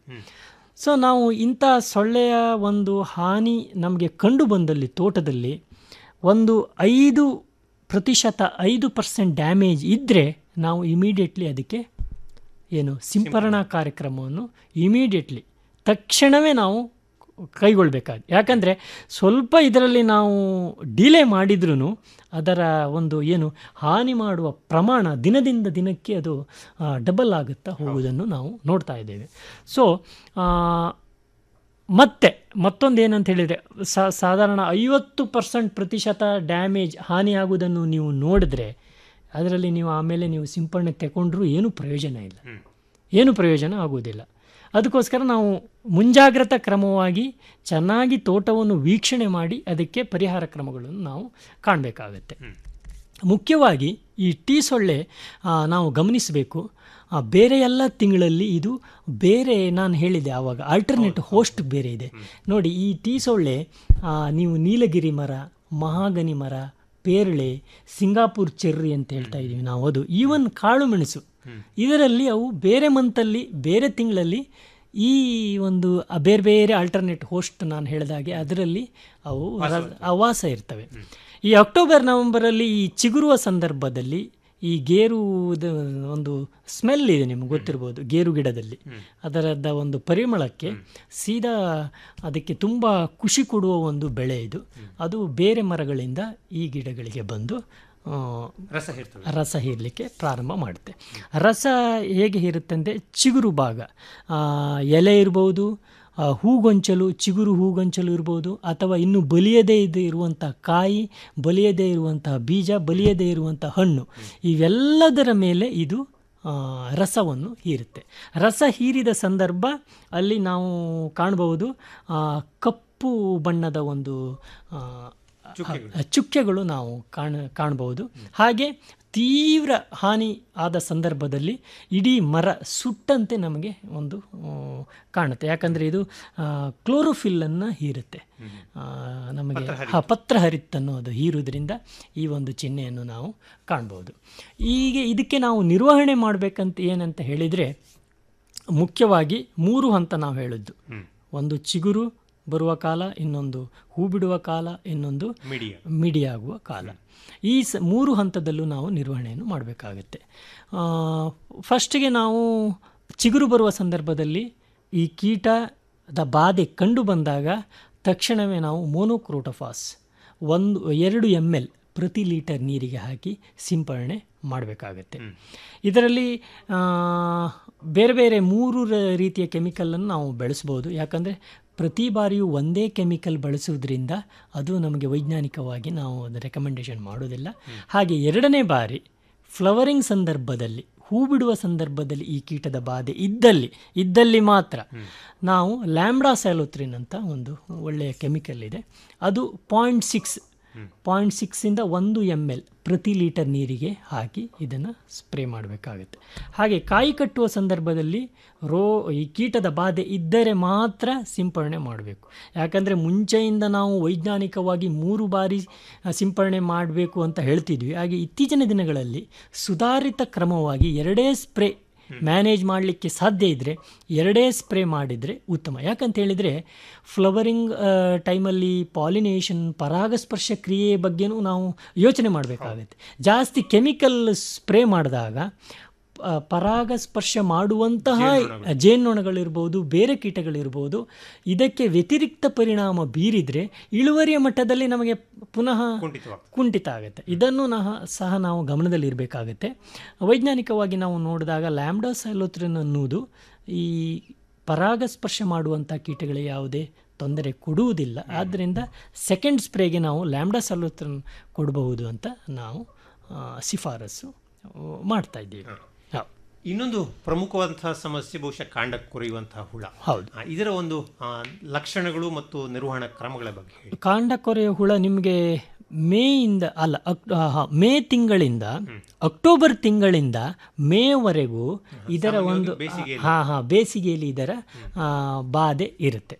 ಸೊ ನಾವು ಇಂಥ ಸೊಳ್ಳೆಯ ಒಂದು ಹಾನಿ ನಮಗೆ ಕಂಡು ಬಂದಲ್ಲಿ ತೋಟದಲ್ಲಿ ಒಂದು ಐದು ಪ್ರತಿಶತ ಐದು ಪರ್ಸೆಂಟ್ ಡ್ಯಾಮೇಜ್ ಇದ್ದರೆ ನಾವು ಇಮಿಡಿಯೇಟ್ಲಿ ಅದಕ್ಕೆ ಏನು ಸಿಂಪರಣಾ ಕಾರ್ಯಕ್ರಮವನ್ನು ಇಮಿಡಿಯೇಟ್ಲಿ ತಕ್ಷಣವೇ ನಾವು ಕೈಗೊಳ್ಬೇಕಾಗಿ ಯಾಕಂದರೆ ಸ್ವಲ್ಪ ಇದರಲ್ಲಿ ನಾವು ಡಿಲೇ ಮಾಡಿದ್ರೂ ಅದರ ಒಂದು ಏನು ಹಾನಿ ಮಾಡುವ ಪ್ರಮಾಣ ದಿನದಿಂದ ದಿನಕ್ಕೆ ಅದು ಡಬಲ್ ಆಗುತ್ತಾ ಹೋಗುವುದನ್ನು ನಾವು ನೋಡ್ತಾ ಇದ್ದೇವೆ ಸೊ ಮತ್ತೆ ಮತ್ತೊಂದು ಏನಂತ ಹೇಳಿದರೆ ಸಾಧಾರಣ ಐವತ್ತು ಪರ್ಸೆಂಟ್ ಪ್ರತಿಶತ ಡ್ಯಾಮೇಜ್ ಹಾನಿಯಾಗುವುದನ್ನು ನೀವು ನೋಡಿದ್ರೆ ಅದರಲ್ಲಿ ನೀವು ಆಮೇಲೆ ನೀವು ಸಿಂಪರಣೆ ತಗೊಂಡ್ರೂ ಏನೂ ಪ್ರಯೋಜನ ಇಲ್ಲ ಏನು ಪ್ರಯೋಜನ ಆಗುವುದಿಲ್ಲ ಅದಕ್ಕೋಸ್ಕರ ನಾವು ಮುಂಜಾಗ್ರತಾ ಕ್ರಮವಾಗಿ ಚೆನ್ನಾಗಿ ತೋಟವನ್ನು ವೀಕ್ಷಣೆ ಮಾಡಿ ಅದಕ್ಕೆ ಪರಿಹಾರ ಕ್ರಮಗಳನ್ನು ನಾವು ಕಾಣಬೇಕಾಗತ್ತೆ ಮುಖ್ಯವಾಗಿ ಈ ಟೀ ಸೊಳ್ಳೆ ಆ, ನಾವು ಗಮನಿಸಬೇಕು ಆ, ಬೇರೆ ಎಲ್ಲ ತಿಂಗಳಲ್ಲಿ ಇದು ಬೇರೆ ನಾನು ಹೇಳಿದೆ ಆವಾಗ ಆಲ್ಟರ್ನೇಟ್ ಹೋಸ್ಟ್ ಬೇರೆ ಇದೆ ನೋಡಿ ಈ ಟೀ ಸೊಳ್ಳೆ ಆ, ನೀವು ನೀಲಗಿರಿ ಮರ ಮಹಾಗನಿ ಮರ ಪೇರಳೆ ಸಿಂಗಾಪುರ್ ಚೆರ್ರಿ ಅಂತ ಹೇಳ್ತಾ ಇದ್ದೀವಿ ನಾವು ಅದು ಈವನ್ ಕಾಳು ಮೆಣಸು ಇದರಲ್ಲಿ ಅವು ಬೇರೆ ಮಂತಲ್ಲಿ ಬೇರೆ ತಿಂಗಳಲ್ಲಿ ಈ ಒಂದು ಆ ಬೇರೆ ಬೇರೆ ಆಲ್ಟರ್ನೇಟ್ ಹೋಸ್ಟ್ ನಾನು ಹೇಳಿದಾಗೆ ಅದರಲ್ಲಿ ಅವು ರ- ಆ ವಾಸ ಇರ್ತವೆ ಈ ಅಕ್ಟೋಬರ್ ನವೆಂಬರಲ್ಲಿ ಈ ಚಿಗುರುವ ಸಂದರ್ಭದಲ್ಲಿ ಈ ಗೇರುದ ಒಂದು ಸ್ಮೆಲ್ ಇದೆ ನಿಮ್ಗೆ ಗೊತ್ತಿರ್ಬೋದು ಗೇರು ಗಿಡದಲ್ಲಿ ಅದರದ ಒಂದು ಪರಿಮಳಕ್ಕೆ ಸೀದಾ ಅದಕ್ಕೆ ತುಂಬ ಖುಷಿ ಕೊಡುವ ಒಂದು ಬೆಳೆ ಇದು ಅದು ಬೇರೆ ಮರಗಳಿಂದ ಈ ಗಿಡಗಳಿಗೆ ಬಂದು ಆ, ರಸ ಇರ್ತದೆ ರಸ ಹೀರಲಿಕ್ಕೆ ಪ್ರಾರಂಭ ಮಾಡುತ್ತೆ ರಸ ಹೇಗೆ ಇರುತ್ತೆ ಅಂದರೆ ಚಿಗುರು ಭಾಗ ಆ, ಎಲೆ ಇರ್ಬೋದು ಆ, ಹೂಗೊಂಚಲು ಚಿಗುರು ಹೂಗೊಂಚಲು ಇರ್ಬೋದು ಅಥವಾ ಇನ್ನು ಬಲಿಯದೇ ಇದು ಇರುವಂಥ ಕಾಯಿ ಬಲಿಯದೇ ಇರುವಂತಹ ಬೀಜ ಬಲಿಯದೇ ಇರುವಂಥ ಹಣ್ಣು ಇವೆಲ್ಲದರ ಮೇಲೆ ಇದು ಆ, ರಸವನ್ನು ಹೀರುತ್ತೆ ರಸ ಹೀರಿದ ಸಂದರ್ಭ ಅಲ್ಲಿ ನಾವು ಕಾಣಬಹುದು ಆ, ಕಪ್ಪು ಬಣ್ಣದ ಒಂದು ಆ, ಆ, ಚುಕ್ಕೆಗಳು ನಾವು ಕಾಣ ಕಾಣಬಹುದು ಹಾಗೆ ತೀವ್ರ ಹಾನಿ ಆದ ಸಂದರ್ಭದಲ್ಲಿ ಇಡೀ ಮರ ಸುಟ್ಟಂತೆ ನಮಗೆ ಒಂದು ಆ, ಕಾಣುತ್ತೆ ಯಾಕಂದರೆ ಇದು ಕ್ಲೋರೋಫಿಲ್ಲನ್ನು ಹೀರುತ್ತೆ ಆ, ನಮಗೆ ಹಾ ಪತ್ರಹರಿತ್ತನ್ನು ಅದು ಹೀರುವುದರಿಂದ ಈ ಒಂದು ಚಿಹ್ನೆಯನ್ನು ನಾವು ಕಾಣ್ಬೋದು ಹೀಗೆ ಇದಕ್ಕೆ ನಾವು ನಿರ್ವಹಣೆ ಮಾಡಬೇಕಂತ ಏನಂತ ಹೇಳಿದರೆ ಮುಖ್ಯವಾಗಿ ಮೂರು ಹಂತ ನಾವು ಹೇಳಿದ್ದು ಒಂದು ಚಿಗುರು ಬರುವ ಕಾಲ ಇನ್ನೊಂದು ಹೂ ಬಿಡುವ ಕಾಲ ಇನ್ನೊಂದು ಮಿಡಿಯ ಮಿಡಿಯಾಗುವ ಕಾಲ ಈ ಸ ಮೂರು ಹಂತದಲ್ಲೂ ನಾವು ನಿರ್ವಹಣೆಯನ್ನು ಮಾಡಬೇಕಾಗುತ್ತೆ ಫಸ್ಟಿಗೆ ನಾವು ಚಿಗುರು ಬರುವ ಸಂದರ್ಭದಲ್ಲಿ ಈ ಕೀಟದ ಬಾಧೆ ಕಂಡು ಬಂದಾಗ ತಕ್ಷಣವೇ ನಾವು ಮೋನೋಕ್ರೋಟೋಫಾಸ್ ಒಂದು ಎರಡು ಎಮ್ ಎಲ್ ಪ್ರತಿ ಲೀಟರ್ ನೀರಿಗೆ ಹಾಕಿ ಸಿಂಪರಣೆ ಮಾಡಬೇಕಾಗತ್ತೆ ಇದರಲ್ಲಿ ಆ, ಬೇರೆ ಬೇರೆ ಮೂರು ರ- ರೀತಿಯ ಕೆಮಿಕಲನ್ನು ನಾವು ಬೆಳೆಸ್ಬೋದು ಯಾಕಂದರೆ ಪ್ರತಿ ಬಾರಿಯೂ ಒಂದೇ ಕೆಮಿಕಲ್ ಬಳಸುವುದರಿಂದ ಅದು ನಮಗೆ ವೈಜ್ಞಾನಿಕವಾಗಿ ನಾವು ಅದು ರೆಕಮೆಂಡೇಶನ್ ಮಾಡೋದಿಲ್ಲ ಹಾಗೆ ಎರಡನೇ ಬಾರಿ ಫ್ಲವರಿಂಗ್ ಸಂದರ್ಭದಲ್ಲಿ ಹೂ ಬಿಡುವ ಸಂದರ್ಭದಲ್ಲಿ ಈ ಕೀಟದ ಬಾಧೆ ಇದ್ದಲ್ಲಿ ಇದ್ದಲ್ಲಿ ಮಾತ್ರ ನಾವು ಲ್ಯಾಂಬ್ಡಾ ಸ್ಯಾಲೋತ್ರಿನ್ ಅಂತ ಒಂದು ಒಳ್ಳೆಯ ಕೆಮಿಕಲ್ ಇದೆ ಅದು ಪಾಯಿಂಟ್ ಸಿಕ್ಸ್ ಪಾಯಿಂಟ್ ಸಿಕ್ಸಿಂದ ಒಂದು ಎಮ್ ಎಲ್ ಪ್ರತಿ ಲೀಟರ್ ನೀರಿಗೆ ಹಾಕಿ ಇದನ್ನು ಸ್ಪ್ರೇ ಮಾಡಬೇಕಾಗುತ್ತೆ ಹಾಗೆ ಕಾಯಿ ಕಟ್ಟುವ ಸಂದರ್ಭದಲ್ಲಿ ರೋ ಈ ಕೀಟದ ಬಾಧೆ ಇದ್ದರೆ ಮಾತ್ರ ಸಿಂಪರಣೆ ಮಾಡಬೇಕು ಯಾಕಂದರೆ ಮುಂಚೆಯಿಂದ ನಾವು ವೈಜ್ಞಾನಿಕವಾಗಿ ಮೂರು ಬಾರಿ ಆ, ಸಿಂಪರಣೆ ಮಾಡಬೇಕು ಅಂತ ಹೇಳ್ತಿದ್ವಿ ಹಾಗೆ ಇತ್ತೀಚಿನ ದಿನಗಳಲ್ಲಿ ಸುಧಾರಿತ ಕ್ರಮವಾಗಿ ಎರಡೇ ಸ್ಪ್ರೇ ಮ್ಯಾನೇಜ್ ಮಾಡಲಿಕ್ಕೆ ಸಾಧ್ಯ ಇದ್ದರೆ ಎರಡೇ ಸ್ಪ್ರೇ ಮಾಡಿದರೆ ಉತ್ತಮ ಯಾಕಂತ ಹೇಳಿದರೆ ಫ್ಲವರಿಂಗ್ ಟೈಮಲ್ಲಿ ಪಾಲಿನೇಷನ್ ಪರಾಗಸ್ಪರ್ಶ ಕ್ರಿಯೆ ಬಗ್ಗೆನೂ ನಾವು ಯೋಚನೆ ಮಾಡಬೇಕಾಗುತ್ತೆ ಜಾಸ್ತಿ ಕೆಮಿಕಲ್ ಸ್ಪ್ರೇ ಮಾಡಿದಾಗ ಆ, ಪರಾಗಸ್ಪರ್ಶ ಮಾಡುವಂತಹ ಜೇನ್ನೊಣಗಳಿರ್ಬೋದು ಬೇರೆ ಕೀಟಗಳಿರ್ಬೋದು ಇದಕ್ಕೆ ವ್ಯತಿರಿಕ್ತ ಪರಿಣಾಮ ಬೀರಿದರೆ ಇಳುವರಿಯ ಮಟ್ಟದಲ್ಲಿ ನಮಗೆ ಪುನಃ ಕುಂಠಿತ ಆಗುತ್ತೆ ಇದನ್ನು ನಹ ಸಹ ನಾವು ಗಮನದಲ್ಲಿರಬೇಕಾಗತ್ತೆ ವೈಜ್ಞಾನಿಕವಾಗಿ ನಾವು ನೋಡಿದಾಗ ಲ್ಯಾಂಬ್ಡಾ ಸೈಲೋತ್ರಿನ್ ಅನ್ನುವುದು ಈ ಪರಾಗಸ್ಪರ್ಶ ಮಾಡುವಂಥ ಕೀಟಗಳಿಗೆ ಯಾವುದೇ ತೊಂದರೆ ಕೊಡುವುದಿಲ್ಲ ಆದ್ದರಿಂದ ಸೆಕೆಂಡ್ ಸ್ಪ್ರೇಗೆ ನಾವು ಲ್ಯಾಂಬ್ಡಾ ಸೈಲೋತ್ರಿನ್ ಕೊಡಬಹುದು ಅಂತ ನಾವು ಆ, ಶಿಫಾರಸು ಆ, ಮಾಡ್ತಾ ಇದ್ದೀವಿ ಹೌದು. ಇನ್ನೊಂದು ಪ್ರಮುಖವಾದಂತಹ ಸಮಸ್ಯೆ ಬಹುಶಃ ಕಾಂಡ ಕೊರೆಯುವಂತಹ ಹುಳ ಹೌದು. ಆ, ಇದರ ಒಂದು ಆ, ಲಕ್ಷಣಗಳು ಮತ್ತು ನಿರ್ವಹಣಾ ಕ್ರಮಗಳ ಬಗ್ಗೆ ಹೇಳಿ ಕಾಂಡ ಕೊರೆಯ ಹುಳ ನಿಮಗೆ ಮೇಯಿಂದ ಅಲ್ಲ ಅಕ್ ಆ, ಹಾ, ಮೇ ತಿಂಗಳಿಂದ ಅಕ್ಟೋಬರ್ ತಿಂಗಳಿಂದ ಮೇವರೆಗೂ ಇದರ ಒಂದು ಹಾ ಹಾ ಬೇಸಿಗೆಯಲ್ಲಿ ಇದರ ಆ, ಬಾಧೆ ಇರುತ್ತೆ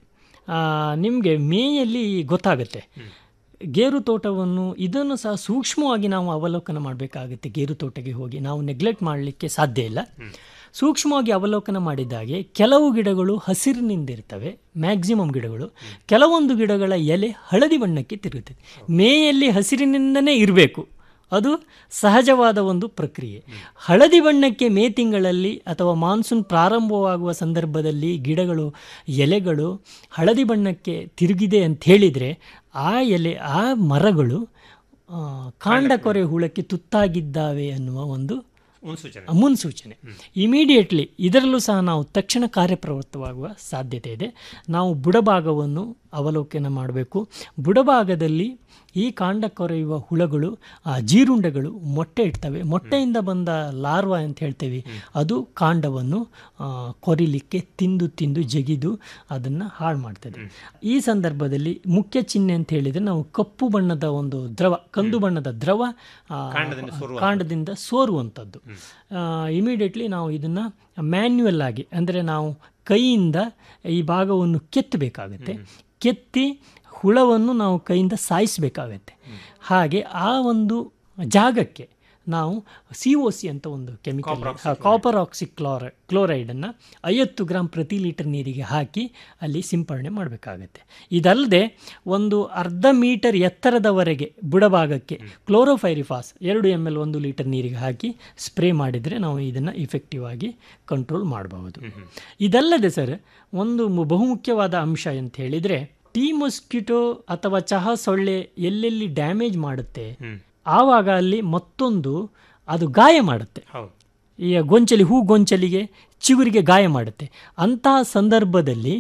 ನಿಮಗೆ ಮೇಯಲ್ಲಿ ಗೊತ್ತಾಗುತ್ತೆ ಗೇರು ತೋಟವನ್ನು ಇದನ್ನು ಸಹ ಸೂಕ್ಷ್ಮವಾಗಿ ನಾವು ಅವಲೋಕನ ಮಾಡಬೇಕಾಗುತ್ತೆ ಗೇರು ತೋಟಕ್ಕೆ ಹೋಗಿ ನಾವು ನೆಗ್ಲೆಕ್ಟ್ ಮಾಡಲಿಕ್ಕೆ ಸಾಧ್ಯ ಇಲ್ಲ ಸೂಕ್ಷ್ಮವಾಗಿ ಅವಲೋಕನ ಮಾಡಿದಾಗೆ ಕೆಲವು ಗಿಡಗಳು ಹಸಿರಿನಿಂದಿರ್ತವೆ ಮ್ಯಾಕ್ಸಿಮಮ್ ಗಿಡಗಳು ಕೆಲವೊಂದು ಗಿಡಗಳ ಎಲೆ ಹಳದಿ ಬಣ್ಣಕ್ಕೆ ತಿರುಗುತ್ತದೆ ಮೇಯಲ್ಲಿ ಹಸಿರಿನಿಂದನೇ ಇರಬೇಕು ಅದು ಸಹಜವಾದ ಒಂದು ಪ್ರಕ್ರಿಯೆ ಹಳದಿ ಬಣ್ಣಕ್ಕೆ ಮೇ ತಿಂಗಳಲ್ಲಿ ಅಥವಾ ಮಾನ್ಸೂನ್ ಪ್ರಾರಂಭವಾಗುವ ಸಂದರ್ಭದಲ್ಲಿ ಗಿಡಗಳು ಎಲೆಗಳು ಹಳದಿ ಬಣ್ಣಕ್ಕೆ ತಿರುಗಿದೆ ಅಂತ ಹೇಳಿದರೆ ಆ ಎಲೆ ಆ ಮರಗಳು ಆ, ಕಾಂಡ ಕೊರೆ ಹುಳಕ್ಕೆ ತುತ್ತಾಗಿದ್ದಾವೆ ಅನ್ನುವ ಒಂದು ಮುನ್ಸೂಚನೆ ಮುನ್ಸೂಚನೆ ಇಮಿಡಿಯೇಟ್ಲಿ ಇದರಲ್ಲೂ ಸಹ ನಾವು ತಕ್ಷಣ ಕಾರ್ಯಪ್ರವೃತ್ತವಾಗುವ ಸಾಧ್ಯತೆ ಇದೆ ನಾವು ಬುಡಭಾಗವನ್ನು ಅವಲೋಕನ ಮಾಡಬೇಕು ಬುಡಭಾಗದಲ್ಲಿ ಈ ಕಾಂಡ ಕೊರೆಯುವ ಹುಳಗಳು ಆ ಜೀರುಂಡೆಗಳು ಮೊಟ್ಟೆ ಇಡ್ತವೆ ಮೊಟ್ಟೆಯಿಂದ ಬಂದ ಲಾರ್ವಾ ಅಂತ ಹೇಳ್ತೇವೆ ಅದು ಕಾಂಡವನ್ನು ಆ, ಕೊರಿಲಿಕ್ಕೆ ತಿಂದು ತಿಂದು ಜಗಿದು ಅದನ್ನು ಹಾಳು ಮಾಡ್ತದೆ ಈ ಸಂದರ್ಭದಲ್ಲಿ ಮುಖ್ಯ ಚಿಹ್ನೆ ಅಂತ ಹೇಳಿದರೆ ನಾವು ಕಪ್ಪು ಬಣ್ಣದ ಒಂದು ದ್ರವ ಕಂದು ಬಣ್ಣದ ದ್ರವ ಆ, ಕಾಂಡದಿಂದ ಸೋರುವಂಥದ್ದು. ಕಾಂಡದಿಂದ ಸೋರುವಂಥದ್ದು ಇಮಿಡಿಯೇಟ್ಲಿ ನಾವು ಇದನ್ನು ಮ್ಯಾನ್ಯುಯಲ್ ಆಗಿ ಅಂದರೆ ನಾವು ಕೈಯಿಂದ ಈ ಭಾಗವನ್ನು ಕೆತ್ತಬೇಕಾಗತ್ತೆ ಕೆತ್ತಿ ಹುಳವನ್ನು ನಾವು ಕೈಯಿಂದ ಸಾಯಿಸಬೇಕಾಗತ್ತೆ ಹಾಗೆ ಆ ಒಂದು ಜಾಗಕ್ಕೆ ನಾವು ಸಿ ಒ ಸಿ ಅಂತ ಒಂದು ಕೆಮಿಕಲ್ ಕಾಪರ್ ಆಕ್ಸಿ ಕ್ಲೋರ ಕ್ಲೋರೈಡನ್ನು ಐವತ್ತು ಗ್ರಾಮ್ ಪ್ರತಿ ಲೀಟರ್ ನೀರಿಗೆ ಹಾಕಿ ಅಲ್ಲಿ ಸಿಂಪರಣೆ ಮಾಡಬೇಕಾಗತ್ತೆ ಇದಲ್ಲದೆ ಒಂದು ಅರ್ಧ ಮೀಟರ್ ಎತ್ತರದವರೆಗೆ ಬುಡಭಾಗಕ್ಕೆ ಕ್ಲೋರೋಫೈರಿಫಾಸ್ ಎರಡು ಎಮ್ ಎಲ್ ಒಂದು ಲೀಟರ್ ನೀರಿಗೆ ಹಾಕಿ ಸ್ಪ್ರೇ ಮಾಡಿದರೆ ನಾವು ಇದನ್ನು ಇಫೆಕ್ಟಿವ್ ಆಗಿ ಕಂಟ್ರೋಲ್ ಮಾಡಬಹುದು ಇದಲ್ಲದೆ ಸರ್ ಒಂದು ಮು- ಬಹುಮುಖ್ಯವಾದ ಅಂಶ ಅಂತ ಹೇಳಿದರೆ ಟೀ ಮೊಸ್ಕಿಟೋ ಅಥವಾ ಚಹಾ ಸೊಳ್ಳೆ ಎಲ್ಲೆಲ್ಲಿ ಡ್ಯಾಮೇಜ್ ಮಾಡುತ್ತೆ ಆವಾಗ ಅಲ್ಲಿ ಮತ್ತೊಂದು ಅದು ಗಾಯ ಮಾಡುತ್ತೆ ಹೌದು ಈ ಗೊಂಚಲಿ ಹೂ ಗೊಂಚಲಿಗೆ ಚಿಗುರಿಗೆ ಗಾಯ ಮಾಡುತ್ತೆ ಅಂತಹ ಸಂದರ್ಭದಲ್ಲಿ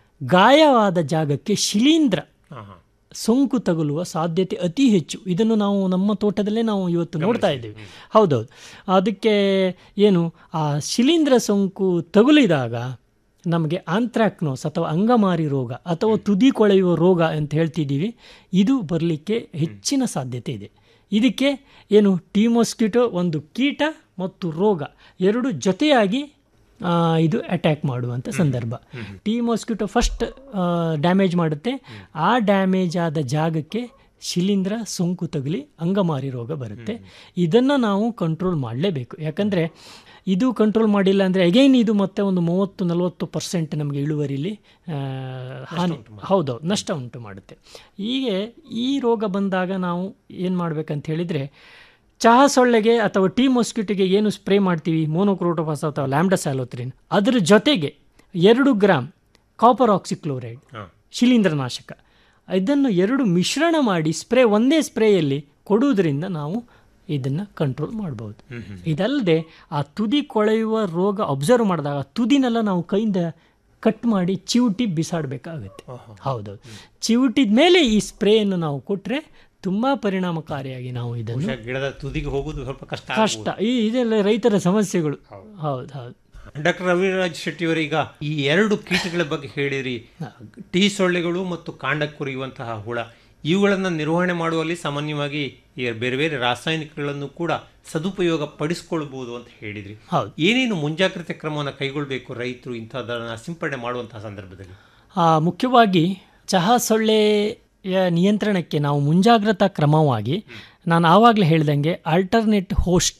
ಗಾಯವಾದ ಜಾಗಕ್ಕೆ ಶಿಲೀಂಧ್ರ ಹಾಂ ಹಾಂ ಸೋಂಕು ತಗುಲುವ ಸಾಧ್ಯತೆ ಅತಿ ಹೆಚ್ಚು ಇದನ್ನು ನಾವು ನಮ್ಮ ತೋಟದಲ್ಲೇ ನಾವು ಇವತ್ತು ನೋಡ್ತಾ ಇದ್ದೀವಿ ಹೌದೌದು ಅದಕ್ಕೆ ಏನು ಆ ಶಿಲೀಂಧ್ರ ಸೋಂಕು ತಗುಲಿದಾಗ ನಮಗೆ ಆಂಥ್ರಾಕ್ನೋಸ್ ಅಥವಾ ಅಂಗಮಾರಿ ರೋಗ ಅಥವಾ ತುದಿ ಕೊಳೆಯುವ ರೋಗ ಅಂತ ಹೇಳ್ತಿದ್ದೀವಿ ಇದು ಬರಲಿಕ್ಕೆ ಹೆಚ್ಚಿನ ಸಾಧ್ಯತೆ ಇದೆ ಇದಕ್ಕೆ ಏನು ಟೀಮೋಸ್ಕಿಟೋ ಒಂದು ಕೀಟ ಮತ್ತು ರೋಗ ಎರಡು ಜೊತೆಯಾಗಿ ಆ, ಇದು ಅಟ್ಯಾಕ್ ಮಾಡುವಂಥ ಸಂದರ್ಭ ಟೀ ಮಾಸ್ಕಿಟೋ ಫಸ್ಟ್ ಡ್ಯಾಮೇಜ್ ಮಾಡುತ್ತೆ ಆ ಡ್ಯಾಮೇಜ್ ಆದ ಜಾಗಕ್ಕೆ ಶಿಲೀಂಧ್ರ ಸೋಂಕು ತಗುಲಿ ಅಂಗಮಾರಿ ರೋಗ ಬರುತ್ತೆ ಇದನ್ನು ನಾವು ಕಂಟ್ರೋಲ್ ಮಾಡಲೇಬೇಕು ಯಾಕಂದರೆ ಇದು ಕಂಟ್ರೋಲ್ ಮಾಡಿಲ್ಲ ಅಂದರೆ ಅಗೈನ್ ಇದು ಮತ್ತೆ ಒಂದು ಮೂವತ್ತು ನಲವತ್ತು ಪರ್ಸೆಂಟ್ ನಮಗೆ ಇಳುವರಿಲಿ ಆ, ಹಾನಿ ಹೌದೌದು ನಷ್ಟ ಉಂಟು ಮಾಡುತ್ತೆ ಹೀಗೆ ಈ ರೋಗ ಬಂದಾಗ ನಾವು ಏನು ಮಾಡಬೇಕಂತ ಹೇಳಿದರೆ ಚಹಾ ಸೊಳ್ಳೆಗೆ ಅಥವಾ ಟೀ ಮೊಸ್ಕಿಟಿಗೆ ಏನು ಸ್ಪ್ರೇ ಮಾಡ್ತೀವಿ ಮೋನೋಕ್ರೋಟೋಫಾಸ್ ಅಥವಾ ಲ್ಯಾಂಬ್ಡಾ ಸ್ಯಾಲೋತ್ರಿನ್ ಅದರ ಜೊತೆಗೆ ಎರಡು ಗ್ರಾಮ್ ಕಾಪರ್ ಆಕ್ಸಿಕ್ಲೋರೈಡ್ ಶಿಲೀಂಧ್ರನಾಶಕ ಇದನ್ನು ಎರಡು ಮಿಶ್ರಣ ಮಾಡಿ ಸ್ಪ್ರೇ ಒಂದೇ ಸ್ಪ್ರೇಯಲ್ಲಿ ಕೊಡುವುದರಿಂದ ನಾವು ಇದನ್ನು ಕಂಟ್ರೋಲ್ ಮಾಡ್ಬೋದು ಇದಲ್ಲದೆ ಆ ತುದಿ ಕೊಳೆಯುವ ರೋಗ ಅಬ್ಸರ್ವ್ ಮಾಡಿದಾಗ ತುದಿನೆಲ್ಲ ನಾವು ಕೈಯಿಂದ ಕಟ್ ಮಾಡಿ ಚಿವುಟಿ ಬಿಸಾಡಬೇಕಾಗುತ್ತೆ ಹೌದೌದು ಚಿವುಟಿದ ಮೇಲೆ ಈ ಸ್ಪ್ರೇಯನ್ನು ನಾವು ಕೊಟ್ಟರೆ ತುಂಬ ಪರಿಣಾಮಕಾರಿಯಾಗಿ ನಾವು ಇದನ್ನು ಬಹುಶಃ ಗಿಡದ ತುದಿಗೆ ಹೋಗೋದು ಸ್ವಲ್ಪ ಕಷ್ಟ ಕಷ್ಟ ಈ ಇದೆಲ್ಲ ರೈತರ ಸಮಸ್ಯೆಗಳು ಹೌದು ಹೌದು ಡಾಕ್ಟರ್ ರವಿರಾಜ್ ಶೆಟ್ಟಿಯವರು ಈಗ ಈ ಎರಡು ಕೀಟಗಳ ಬಗ್ಗೆ ಹೇಳಿರಿ ಟೀ ಸೊಳ್ಳೆಗಳು ಮತ್ತು ಕಾಂಡ ಕುರಿಯುವಂತಹ ಹುಳ ಇವುಗಳನ್ನು ನಿರ್ವಹಣೆ ಮಾಡುವಲ್ಲಿ ಸಾಮಾನ್ಯವಾಗಿ ಈ ಬೇರೆ ಬೇರೆ ರಾಸಾಯನಿಕಗಳನ್ನು ಕೂಡ ಸದುಪಯೋಗ ಪಡಿಸ್ಕೊಳ್ಬಹುದು ಅಂತ ಹೇಳಿದ್ರಿ ಹೌದು. ಏನೇನು ಮುಂಜಾಗ್ರತೆ ಕ್ರಮವನ್ನು ಕೈಗೊಳ್ಳಬೇಕು ರೈತರು ಇಂಥದ್ದನ್ನು ಸಿಂಪಡಣೆ ಮಾಡುವಂತಹ ಸಂದರ್ಭದಲ್ಲಿ ಆ, ಮುಖ್ಯವಾಗಿ ಚಹಾ ಸೊಳ್ಳೆಯ ನಿಯಂತ್ರಣಕ್ಕೆ ನಾವು ಮುಂಜಾಗ್ರತಾ ಕ್ರಮವಾಗಿ ನಾನು ಆವಾಗಲೇ ಹೇಳ್ದಂಗೆ ಆಲ್ಟರ್ನೇಟ್ ಹೋಸ್ಟ್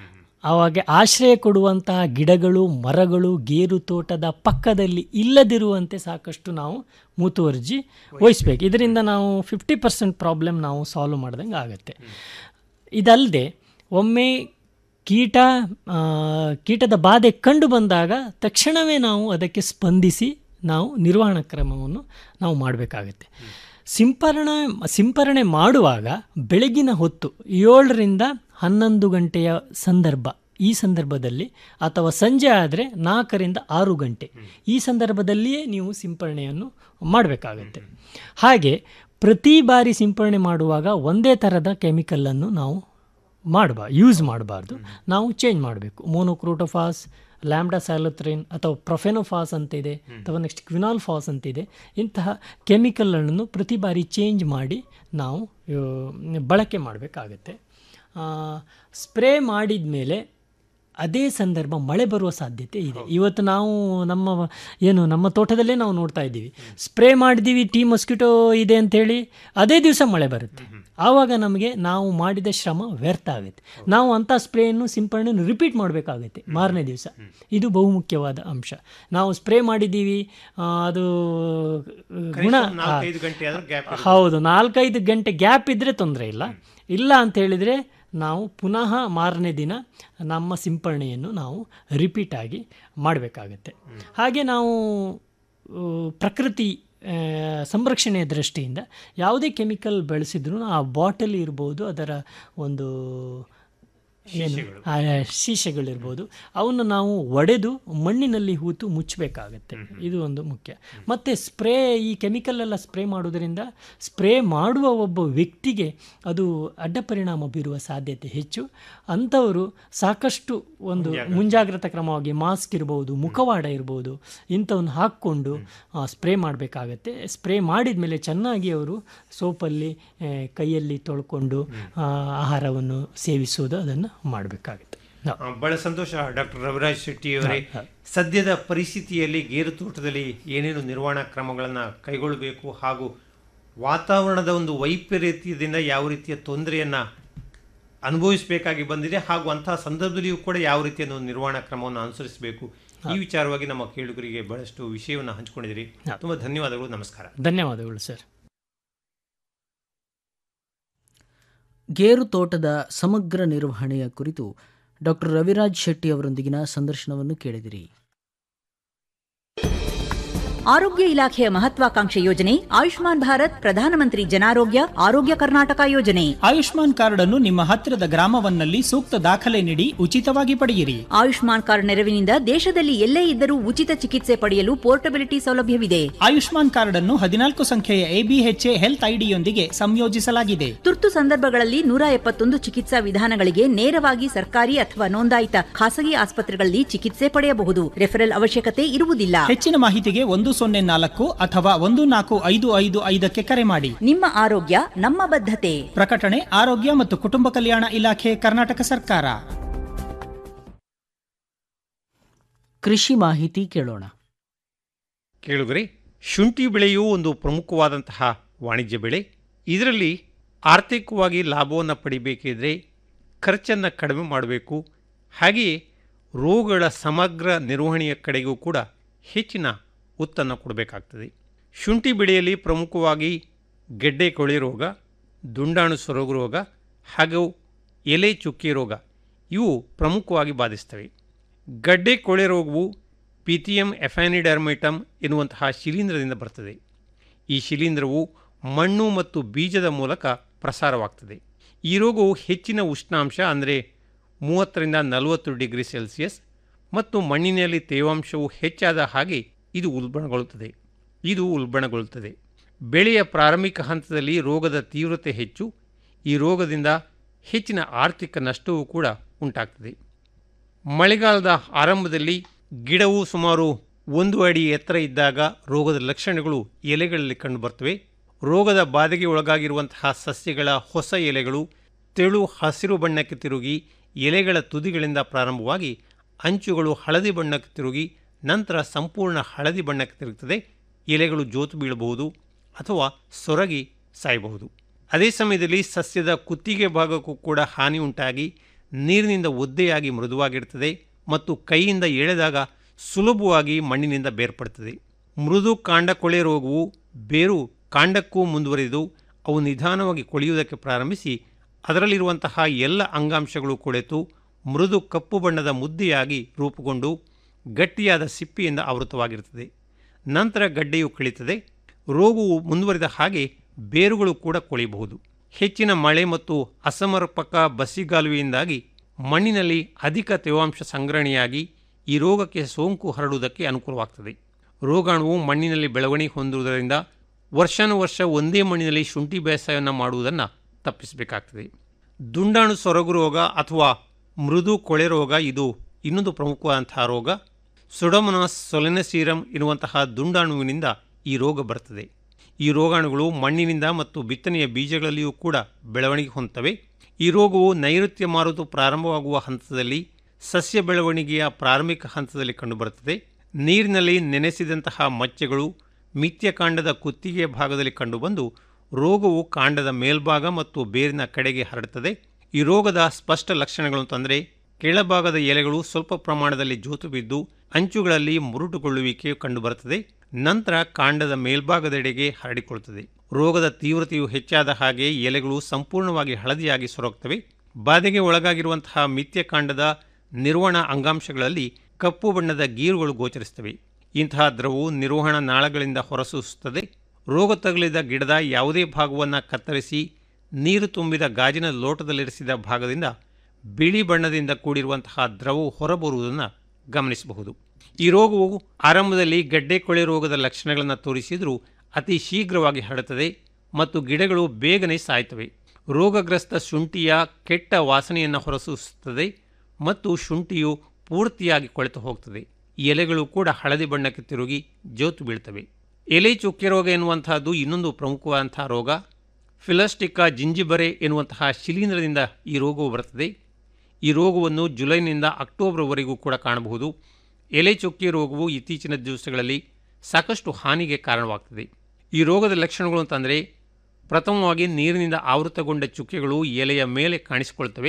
ಆವಾಗ ಆಶ್ರಯ ಕೊಡುವಂತಹ ಗಿಡಗಳು ಮರಗಳು ಗೇರು ತೋಟದ ಪಕ್ಕದಲ್ಲಿ ಇಲ್ಲದಿರುವಂತೆ ಸಾಕಷ್ಟು ನಾವು ಮುತುವರ್ಜಿ ವಹಿಸ್ಬೇಕು ಇದರಿಂದ ನಾವು ಫಿಫ್ಟಿ ಪರ್ಸೆಂಟ್ ಪ್ರಾಬ್ಲಮ್ ನಾವು ಸಾಲ್ವ್ ಮಾಡ್ದಂಗೆ ಆಗುತ್ತೆ ಇದಲ್ಲದೆ ಒಮ್ಮೆ ಕೀಟ ಆ, ಕೀಟದ ಬಾಧೆ ಕಂಡು ಬಂದಾಗ ತಕ್ಷಣವೇ ನಾವು ಅದಕ್ಕೆ ಸ್ಪಂದಿಸಿ ನಾವು ನಿರ್ವಹಣಾ ಕ್ರಮವನ್ನು ನಾವು ಮಾಡಬೇಕಾಗತ್ತೆ ಸಿಂಪರಣೆ ಸಿಂಪರಣೆ ಮಾಡುವಾಗ ಬೆಳಗಿನ ಹೊತ್ತು ಏಳರಿಂದ ಹನ್ನೊಂದು ಗಂಟೆಯ ಸಂದರ್ಭ ಈ ಸಂದರ್ಭದಲ್ಲಿ ಅಥವಾ ಸಂಜೆ ಆದರೆ ನಾಲ್ಕರಿಂದ ಆರು ಗಂಟೆ ಈ ಸಂದರ್ಭದಲ್ಲಿಯೇ ನೀವು ಸಿಂಪರಣೆಯನ್ನು ಮಾಡಬೇಕಾಗತ್ತೆ ಹಾಗೆ ಪ್ರತಿ ಬಾರಿ ಸಿಂಪರಣೆ ಮಾಡುವಾಗ ಒಂದೇ ಥರದ ಕೆಮಿಕಲನ್ನು ನಾವು ಮಾಡಬಾ ಯೂಸ್ ಮಾಡಬಾರ್ದು ನಾವು ಚೇಂಜ್ ಮಾಡಬೇಕು ಮೋನೋಕ್ರೋಟೋಫಾಸ್ ಲ್ಯಾಂಬ್ಡಾ ಸ್ಯಾಲೋತ್ರಿನ್ ಅಥವಾ ಪ್ರೊಫೆನೋಫಾಸ್ ಅಂತಿದೆ ಅಥವಾ ನೆಕ್ಸ್ಟ್ ಕ್ವಿನಾಲ್ ಫಾಸ್ ಅಂತಿದೆ ಇಂತಹ ಕೆಮಿಕಲ್ಗಳನ್ನು ಪ್ರತಿ ಬಾರಿ ಚೇಂಜ್ ಮಾಡಿ ನಾವು ಆ, ಬಳಕೆ ಮಾಡಬೇಕಾಗತ್ತೆ ಸ್ಪ್ರೇ ಮಾಡಿದ ಮೇಲೆ ಅದೇ ಸಂದರ್ಭ ಮಳೆ ಬರುವ ಸಾಧ್ಯತೆ ಇದೆ ಇವತ್ತು ನಾವು ನಮ್ಮ ಏನು ನಮ್ಮ ತೋಟದಲ್ಲೇ ನಾವು ನೋಡ್ತಾ ಇದ್ದೀವಿ ಸ್ಪ್ರೇ ಮಾಡಿದ್ದೀವಿ ಟೀ ಮೊಸ್ಕಿಟೋ ಇದೆ ಅಂಥೇಳಿ ಅದೇ ದಿವಸ ಮಳೆ ಬರುತ್ತೆ ಆವಾಗ ನಮಗೆ ನಾವು ಮಾಡಿದ ಶ್ರಮ ವ್ಯರ್ಥ ಆಗುತ್ತೆ ನಾವು ಅಂಥ ಸ್ಪ್ರೇಯನ್ನು ಸಿಂಪರಣೆಯನ್ನು ರಿಪೀಟ್ ಮಾಡಬೇಕಾಗುತ್ತೆ ಮಾರನೇ ದಿವಸ ಇದು ಬಹುಮುಖ್ಯವಾದ ಅಂಶ ನಾವು ಸ್ಪ್ರೇ ಮಾಡಿದ್ದೀವಿ ಆ, ಅದು ಗುಣ ಕನಿಷ್ಠ ನಾಲ್ಕೈದು ಗಂಟೆ ಆದ್ರೂ gap ಇರುತ್ತೆ. ಹೌದು ನಾಲ್ಕೈದು ಗಂಟೆ ಗ್ಯಾಪ್ ಇದ್ದರೆ ತೊಂದರೆ ಇಲ್ಲ ಇಲ್ಲ ಅಂತ ಹೇಳಿದರೆ ನಾವು ಪುನಃ ಮಾರನೇ ದಿನ ನಮ್ಮ ಸಿಂಪರಣೆಯನ್ನು ನಾವು ರಿಪೀಟ್ ಆಗಿ ಮಾಡಬೇಕಾಗತ್ತೆ ಹಾಗೆ ನಾವು ಆ, ಪ್ರಕೃತಿ ಆ, ಸಂರಕ್ಷಣೆಯ ದೃಷ್ಟಿಯಿಂದ ಯಾವುದೇ ಕೆಮಿಕಲ್ ಬಳಸಿದ್ರೂ ಆ ಬಾಟಲ್ ಇರ್ಬೋದು ಅದರ ಒಂದು ಏನು ಆ, ಶೀಶೆಗಳಿರ್ಬೋದು ಅವನ್ನು ನಾವು ಒಡೆದು ಮಣ್ಣಿನಲ್ಲಿ ಹೂತು ಮುಚ್ಚಬೇಕಾಗತ್ತೆ ಇದು ಒಂದು ಮುಖ್ಯ ಮತ್ತು ಸ್ಪ್ರೇ ಈ ಕೆಮಿಕಲ್ ಎಲ್ಲ ಸ್ಪ್ರೇ ಮಾಡೋದರಿಂದ ಸ್ಪ್ರೇ ಮಾಡುವ ಒಬ್ಬ ವ್ಯಕ್ತಿಗೆ ಅದು ಅಡ್ಡ ಪರಿಣಾಮ ಬೀರುವ ಸಾಧ್ಯತೆ ಹೆಚ್ಚು ಅಂಥವರು ಸಾಕಷ್ಟು ಒಂದು ಮುಂಜಾಗ್ರತಾ ಕ್ರಮವಾಗಿ ಮಾಸ್ಕ್ ಇರ್ಬೋದು ಮುಖವಾಡ ಇರ್ಬೋದು ಇಂಥವನ್ನು ಹಾಕ್ಕೊಂಡು ಸ್ಪ್ರೇ ಮಾಡಬೇಕಾಗತ್ತೆ ಸ್ಪ್ರೇ ಮಾಡಿದ ಮೇಲೆ ಚೆನ್ನಾಗಿ ಅವರು ಸೋಪಲ್ಲಿ ಆ, ಕೈಯಲ್ಲಿ ತೊಳ್ಕೊಂಡು ಆ, ಆಹಾರವನ್ನು ಸೇವಿಸುವುದು ಅದನ್ನು ಮಾಡಬೇಕಾಗುತ್ತೆ ಆ, ಬಹಳ ಸಂತೋಷ ಡಾಕ್ಟರ್ ರವಿರಾಜ್ ಶೆಟ್ಟಿ ಅವರೇ ಸದ್ಯದ ಪರಿಸ್ಥಿತಿಯಲ್ಲಿ ಗೇರು ತೋಟದಲ್ಲಿ ಏನೇನು ನಿರ್ವಹಣಾ ಕ್ರಮಗಳನ್ನು ಕೈಗೊಳ್ಳಬೇಕು ಹಾಗೂ ವಾತಾವರಣದ ಒಂದು ವೈಪರೀತ್ಯದಿಂದ ಯಾವ ರೀತಿಯ ತೊಂದರೆಯನ್ನು ಅನುಭವಿಸಬೇಕಾಗಿ ಬಂದಿದೆ ಹಾಗೂ ಅಂತಹ ಸಂದರ್ಭದಲ್ಲಿಯೂ ಕೂಡ ಯಾವ ರೀತಿಯ ಒಂದು ನಿರ್ವಹಣಾ ಕ್ರಮವನ್ನು ಅನುಸರಿಸಬೇಕು ಈ ವಿಚಾರವಾಗಿ ನಮ್ಮ ಕೇಳುಗರಿಗೆ ಬಹಳಷ್ಟು ವಿಷಯವನ್ನು ಹಂಚಿಕೊಂಡಿದ್ದೀರಿ ತುಂಬ ಧನ್ಯವಾದಗಳು ನಮಸ್ಕಾರ ಧನ್ಯವಾದಗಳು ಸರ್ ಗೇರು ತೋಟದ ಸಮಗ್ರ ನಿರ್ವಹಣೆಯ ಕುರಿತು ಡಾಕ್ಟರ್ ರವಿರಾಜ್ ಶೆಟ್ಟಿ ಅವರೊಂದಿಗಿನ ಸಂದರ್ಶನವನ್ನು ಕೇಳಿದಿರಿ ಆರೋಗ್ಯ ಇಲಾಖೆಯ ಮಹತ್ವಾಕಾಂಕ್ಷೆ ಯೋಜನೆ ಆಯುಷ್ಮಾನ್ ಭಾರತ್ ಪ್ರಧಾನಮಂತ್ರಿ ಜನಾರೋಗ್ಯ ಆರೋಗ್ಯ ಕರ್ನಾಟಕ ಯೋಜನೆ ಆಯುಷ್ಮಾನ್ ಕಾರ್ಡ್ ಅನ್ನು ನಿಮ್ಮ ಹತ್ತಿರದ ಗ್ರಾಮವನ್ನಲ್ಲಿ ಸೂಕ್ತ ದಾಖಲೆ ನೀಡಿ ಉಚಿತವಾಗಿ ಪಡೆಯಿರಿ ಆಯುಷ್ಮಾನ್ ಕಾರ್ಡ್ ನೆರವಿನಿಂದ ದೇಶದಲ್ಲಿ ಎಲ್ಲೇ ಇದ್ದರೂ ಉಚಿತ ಚಿಕಿತ್ಸೆ ಪಡೆಯಲು ಪೋರ್ಟಬಿಲಿಟಿ ಸೌಲಭ್ಯವಿದೆ ಆಯುಷ್ಮಾನ್ ಕಾರ್ಡ್ ಅನ್ನು ಹದಿನಾಲ್ಕು ಸಂಖ್ಯೆಯ ಎಬಿಎಚ್ಎ ಹೆಲ್ತ್ ಐಡಿಯೊಂದಿಗೆ ಸಂಯೋಜಿಸಲಾಗಿದೆ ತುರ್ತು ಸಂದರ್ಭಗಳಲ್ಲಿ ನೂರ ಎಪ್ಪತ್ತೊಂದು ಚಿಕಿತ್ಸಾ ವಿಧಾನಗಳಿಗೆ ನೇರವಾಗಿ ಸರ್ಕಾರಿ ಅಥವಾ ನೋಂದಾಯಿತ ಖಾಸಗಿ ಆಸ್ಪತ್ರೆಗಳಲ್ಲಿ ಚಿಕಿತ್ಸೆ ಪಡೆಯಬಹುದು ರೆಫರಲ್ ಅವಶ್ಯಕತೆ ಇರುವುದಿಲ್ಲ ಹೆಚ್ಚಿನ ಮಾಹಿತಿಗೆ ಒಂದು ಸೊನ್ನೆ ನಾಲ್ಕು ಅಥವಾ ಒಂದು ನಾಲ್ಕು ಐದು ಐದು ಐದಕ್ಕೆ ಕರೆ ಮಾಡಿ ನಿಮ್ಮ ಆರೋಗ್ಯ ನಮ್ಮ ಬದ್ಧತೆ ಪ್ರಕಟಣೆ ಆರೋಗ್ಯ ಮತ್ತು ಕುಟುಂಬ ಕಲ್ಯಾಣ ಇಲಾಖೆ ಕರ್ನಾಟಕ ಸರ್ಕಾರ ಕೃಷಿ ಮಾಹಿತಿ ಕೇಳೋಣ ಕೇಳುಗರೆ ಶುಂಠಿ ಬೆಳೆಯು ಒಂದು ಪ್ರಮುಖವಾದಂತಹ ವಾಣಿಜ್ಯ ಬೆಳೆ ಇದರಲ್ಲಿ ಆರ್ಥಿಕವಾಗಿ ಲಾಭವನ್ನು ಪಡಿಬೇಕಿದ್ರೆ ಖರ್ಚನ್ನು ಕಡಿಮೆ ಮಾಡಬೇಕು ಹಾಗೆಯೇ ರೋಗಗಳ ಸಮಗ್ರ ನಿರ್ವಹಣೆಯ ಕಡೆಗೂ ಕೂಡ ಹೆಚ್ಚಿನ ಒತ್ತನ್ನು ಕೊಡಬೇಕಾಗ್ತದೆ ಶುಂಠಿ ಬೆಳೆಯಲ್ಲಿ ಪ್ರಮುಖವಾಗಿ ಗೆಡ್ಡೆ ಕೊಳೆ ರೋಗ ದುಂಡಾಣು ಸೊರಗು ರೋಗ ಹಾಗೂ ಎಲೆ ಚುಕ್ಕಿ ರೋಗ ಇವು ಪ್ರಮುಖವಾಗಿ ಬಾಧಿಸ್ತವೆ ಗಡ್ಡೆ ಕೊಳೆ ರೋಗವು ಪಿಥಿಯಂ ಎಫ್ಯಾನಿಡರ್ಮೈಟಮ್ ಎನ್ನುವಂತಹ ಶಿಲೀಂಧ್ರದಿಂದ ಬರ್ತದೆ ಈ ಶಿಲೀಂಧ್ರವು ಮಣ್ಣು ಮತ್ತು ಬೀಜದ ಮೂಲಕ ಪ್ರಸಾರವಾಗ್ತದೆ ಈ ರೋಗವು ಹೆಚ್ಚಿನ ಉಷ್ಣಾಂಶ ಅಂದರೆ ಮೂವತ್ತರಿಂದ ನಲವತ್ತು ಡಿಗ್ರಿ ಸೆಲ್ಸಿಯಸ್ ಮತ್ತು ಮಣ್ಣಿನಲ್ಲಿ ತೇವಾಂಶವು ಹೆಚ್ಚಾದ ಹಾಗೆ ಇದು ಉಲ್ಬಣಗೊಳ್ಳುತ್ತದೆ ಇದು ಉಲ್ಬಣಗೊಳ್ಳುತ್ತದೆ ಬೆಳೆಯ ಪ್ರಾರಂಭಿಕ ಹಂತದಲ್ಲಿ ರೋಗದ ತೀವ್ರತೆ ಹೆಚ್ಚು ಈ ರೋಗದಿಂದ ಹೆಚ್ಚಿನ ಆರ್ಥಿಕ ನಷ್ಟವೂ ಕೂಡ ಉಂಟಾಗ್ತದೆ ಮಳೆಗಾಲದ ಆರಂಭದಲ್ಲಿ ಗಿಡವು ಸುಮಾರು ಒಂದು ಅಡಿ ಎತ್ತರ ಇದ್ದಾಗ ರೋಗದ ಲಕ್ಷಣಗಳು ಎಲೆಗಳಲ್ಲಿ ಕಂಡುಬರ್ತವೆ ರೋಗದ ಬಾಧೆಗೆ ಒಳಗಾಗಿರುವಂತಹ ಸಸ್ಯಗಳ ಹೊಸ ಎಲೆಗಳು ತೆಳು ಹಸಿರು ಬಣ್ಣಕ್ಕೆ ತಿರುಗಿ ಎಲೆಗಳ ತುದಿಗಳಿಂದ ಪ್ರಾರಂಭವಾಗಿ ಅಂಚುಗಳು ಹಳದಿ ಬಣ್ಣಕ್ಕೆ ತಿರುಗಿ ನಂತರ ಸಂಪೂರ್ಣ ಹಳದಿ ಬಣ್ಣಕ್ಕೆ ತಿರುಗುತ್ತದೆ ಎಲೆಗಳು ಜೋತು ಬೀಳಬಹುದು ಅಥವಾ ಸೊರಗಿ ಸಾಯಬಹುದು ಅದೇ ಸಮಯದಲ್ಲಿ ಸಸ್ಯದ ಕುತ್ತಿಗೆ ಭಾಗಕ್ಕೂ ಕೂಡ ಹಾನಿ ಉಂಟಾಗಿ ನೀರಿನಿಂದ ಒದ್ದೆಯಾಗಿ ಮೃದುವಾಗಿರ್ತದೆ ಮತ್ತು ಕೈಯಿಂದ ಎಳೆದಾಗ ಸುಲಭವಾಗಿ ಮಣ್ಣಿನಿಂದ ಬೇರ್ಪಡುತ್ತದೆ ಮೃದು ಕಾಂಡ ಕೊಳೆ ರೋಗವು ಬೇರು ಕಾಂಡಕ್ಕೂ ಮುಂದುವರಿದು ಅವು ನಿಧಾನವಾಗಿ ಕೊಳೆಯುವುದಕ್ಕೆ ಪ್ರಾರಂಭಿಸಿ ಅದರಲ್ಲಿರುವಂತಹ ಎಲ್ಲ ಅಂಗಾಂಶಗಳು ಕೊಳೆತು ಮೃದು ಕಪ್ಪು ಬಣ್ಣದ ಮುದ್ದೆಯಾಗಿ ರೂಪುಗೊಂಡು ಗಟ್ಟಿಯಾದ ಸಿಪ್ಪಿಯಿಂದ ಆವೃತವಾಗಿರುತ್ತದೆ ನಂತರ ಗಡ್ಡೆಯು ಕಳೀತದೆ ರೋಗವು ಮುಂದುವರಿದ ಹಾಗೆ ಬೇರುಗಳು ಕೂಡ ಕೊಳೆಯಬಹುದು ಹೆಚ್ಚಿನ ಮಳೆ ಮತ್ತು ಅಸಮರ್ಪಕ ಬಸಿಗಾಲುವೆಯಿಂದಾಗಿ ಮಣ್ಣಿನಲ್ಲಿ ಅಧಿಕ ತೇವಾಂಶ ಸಂಗ್ರಹಣೆಯಾಗಿ ಈ ರೋಗಕ್ಕೆ ಸೋಂಕು ಹರಡುವುದಕ್ಕೆ ಅನುಕೂಲವಾಗ್ತದೆ ರೋಗಾಣುವು ಮಣ್ಣಿನಲ್ಲಿ ಬೆಳವಣಿಗೆ ಹೊಂದುವುದರಿಂದ ವರ್ಷಾನುವರ್ಷ ಒಂದೇ ಮಣ್ಣಿನಲ್ಲಿ ಶುಂಠಿ ಬೇಸಾಯವನ್ನು ಮಾಡುವುದನ್ನು ತಪ್ಪಿಸಬೇಕಾಗ್ತದೆ ದುಂಡಾಣು ಸೊರಗು ರೋಗ ಅಥವಾ ಮೃದು ಕೊಳೆ ರೋಗ ಇದು ಇನ್ನೊಂದು ಪ್ರಮುಖವಾದಂತಹ ರೋಗ ಸುಡಮನಾಸ್ ಸೊಲೆನಸೀರಮ್ ಎನ್ನುವಂತಹ ದುಂಡಾಣುವಿನಿಂದ ಈ ರೋಗ ಬರ್ತದೆ ಈ ರೋಗಾಣುಗಳು ಮಣ್ಣಿನಿಂದ ಮತ್ತು ಬಿತ್ತನೆಯ ಬೀಜಗಳಲ್ಲಿಯೂ ಕೂಡ ಬೆಳವಣಿಗೆ ಹೊಂದುತ್ತವೆ ಈ ರೋಗವು ನೈಋತ್ಯ ಮಾರುತು ಪ್ರಾರಂಭವಾಗುವ ಹಂತದಲ್ಲಿ ಸಸ್ಯ ಬೆಳವಣಿಗೆಯ ಪ್ರಾರಂಭಿಕ ಹಂತದಲ್ಲಿ ಕಂಡುಬರುತ್ತದೆ ನೀರಿನಲ್ಲಿ ನೆನೆಸಿದಂತಹ ಮಚ್ಚೆಗಳು ಮಿಥ್ಯ ಕಾಂಡದ ಕುತ್ತಿಗೆಯ ಭಾಗದಲ್ಲಿ ಕಂಡುಬಂದು ರೋಗವು ಕಾಂಡದ ಮೇಲ್ಭಾಗ ಮತ್ತು ಬೇರಿನ ಕಡೆಗೆ ಹರಡುತ್ತದೆ ಈ ರೋಗದ ಸ್ಪಷ್ಟ ಲಕ್ಷಣಗಳು ಅಂತಂದರೆ ಕೆಳಭಾಗದ ಎಲೆಗಳು ಸ್ವಲ್ಪ ಪ್ರಮಾಣದಲ್ಲಿ ಜೋತು ಬಿದ್ದು ಅಂಚುಗಳಲ್ಲಿ ಮುರುಟುಗೊಳ್ಳುವಿಕೆ ಕಂಡುಬರುತ್ತದೆ ನಂತರ ಕಾಂಡದ ಮೇಲ್ಭಾಗದೆಡೆಗೆ ಹರಡಿಕೊಳ್ಳುತ್ತದೆ ರೋಗದ ತೀವ್ರತೆಯು ಹೆಚ್ಚಾದ ಹಾಗೆ ಎಲೆಗಳು ಸಂಪೂರ್ಣವಾಗಿ ಹಳದಿಯಾಗಿ ಸೊರಗುತ್ತವೆ ಬಾಧೆಗೆ ಒಳಗಾಗಿರುವಂತಹ ಮಿಥ್ಯ ಕಾಂಡದ ನಿರ್ವಹಣಾ ಅಂಗಾಂಶಗಳಲ್ಲಿ ಕಪ್ಪು ಬಣ್ಣದ ಗೀರುಗಳು ಗೋಚರಿಸುತ್ತವೆ ಇಂತಹ ದ್ರವವು ನಿರ್ವಹಣಾ ನಾಳಗಳಿಂದ ಹೊರಸೂಸುತ್ತದೆ ರೋಗ ತಗುಲಿದ ಗಿಡದ ಯಾವುದೇ ಭಾಗವನ್ನು ಕತ್ತರಿಸಿ ನೀರು ತುಂಬಿದ ಗಾಜಿನ ಲೋಟದಲ್ಲಿರಿಸಿದ ಭಾಗದಿಂದ ಬಿಳಿ ಬಣ್ಣದಿಂದ ಕೂಡಿರುವಂತಹ ದ್ರವವು ಹೊರಬರುವುದನ್ನು ಗಮನಿಸಬಹುದು ಈ ರೋಗವು ಆರಂಭದಲ್ಲಿ ಗಡ್ಡೆ ಕೊಳೆ ರೋಗದ ಲಕ್ಷಣಗಳನ್ನು ತೋರಿಸಿದರೂ ಅತಿ ಶೀಘ್ರವಾಗಿ ಹರಡುತ್ತದೆ ಮತ್ತು ಗಿಡಗಳು ಬೇಗನೆ ಸಾಯ್ತವೆ ರೋಗಗ್ರಸ್ತ ಶುಂಠಿಯ ಕೆಟ್ಟ ವಾಸನೆಯನ್ನು ಹೊರಸೂಸುತ್ತದೆ ಮತ್ತು ಶುಂಠಿಯು ಪೂರ್ತಿಯಾಗಿ ಕೊಳೆತು ಹೋಗ್ತದೆ ಎಲೆಗಳು ಕೂಡ ಹಳದಿ ಬಣ್ಣಕ್ಕೆ ತಿರುಗಿ ಜೋತು ಬೀಳ್ತವೆ ಎಲೆ ಚುಕ್ಕೆ ರೋಗ ಎನ್ನುವಂತಹದ್ದು ಇನ್ನೊಂದು ಪ್ರಮುಖವಾದಂತಹ ರೋಗ ಫಿಲಸ್ಟಿಕಾ ಜಿಂಜಿಬರೆ ಎನ್ನುವಂತಹ ಶಿಲೀಂಧ್ರದಿಂದ ಈ ರೋಗವು ಬರುತ್ತದೆ ಈ ರೋಗವನ್ನು ಜುಲೈನಿಂದ ಅಕ್ಟೋಬರ್ವರೆಗೂ ಕೂಡ ಕಾಣಬಹುದು ಎಲೆ ಚುಕ್ಕೆ ರೋಗವು ಇತ್ತೀಚಿನ ದಿವಸಗಳಲ್ಲಿ ಸಾಕಷ್ಟು ಹಾನಿಗೆ ಕಾರಣವಾಗ್ತದೆ ಈ ರೋಗದ ಲಕ್ಷಣಗಳು ಅಂತಂದರೆ ಪ್ರಥಮವಾಗಿ ನೀರಿನಿಂದ ಆವೃತಗೊಂಡ ಚುಕ್ಕೆಗಳು ಎಲೆಯ ಮೇಲೆ ಕಾಣಿಸಿಕೊಳ್ತವೆ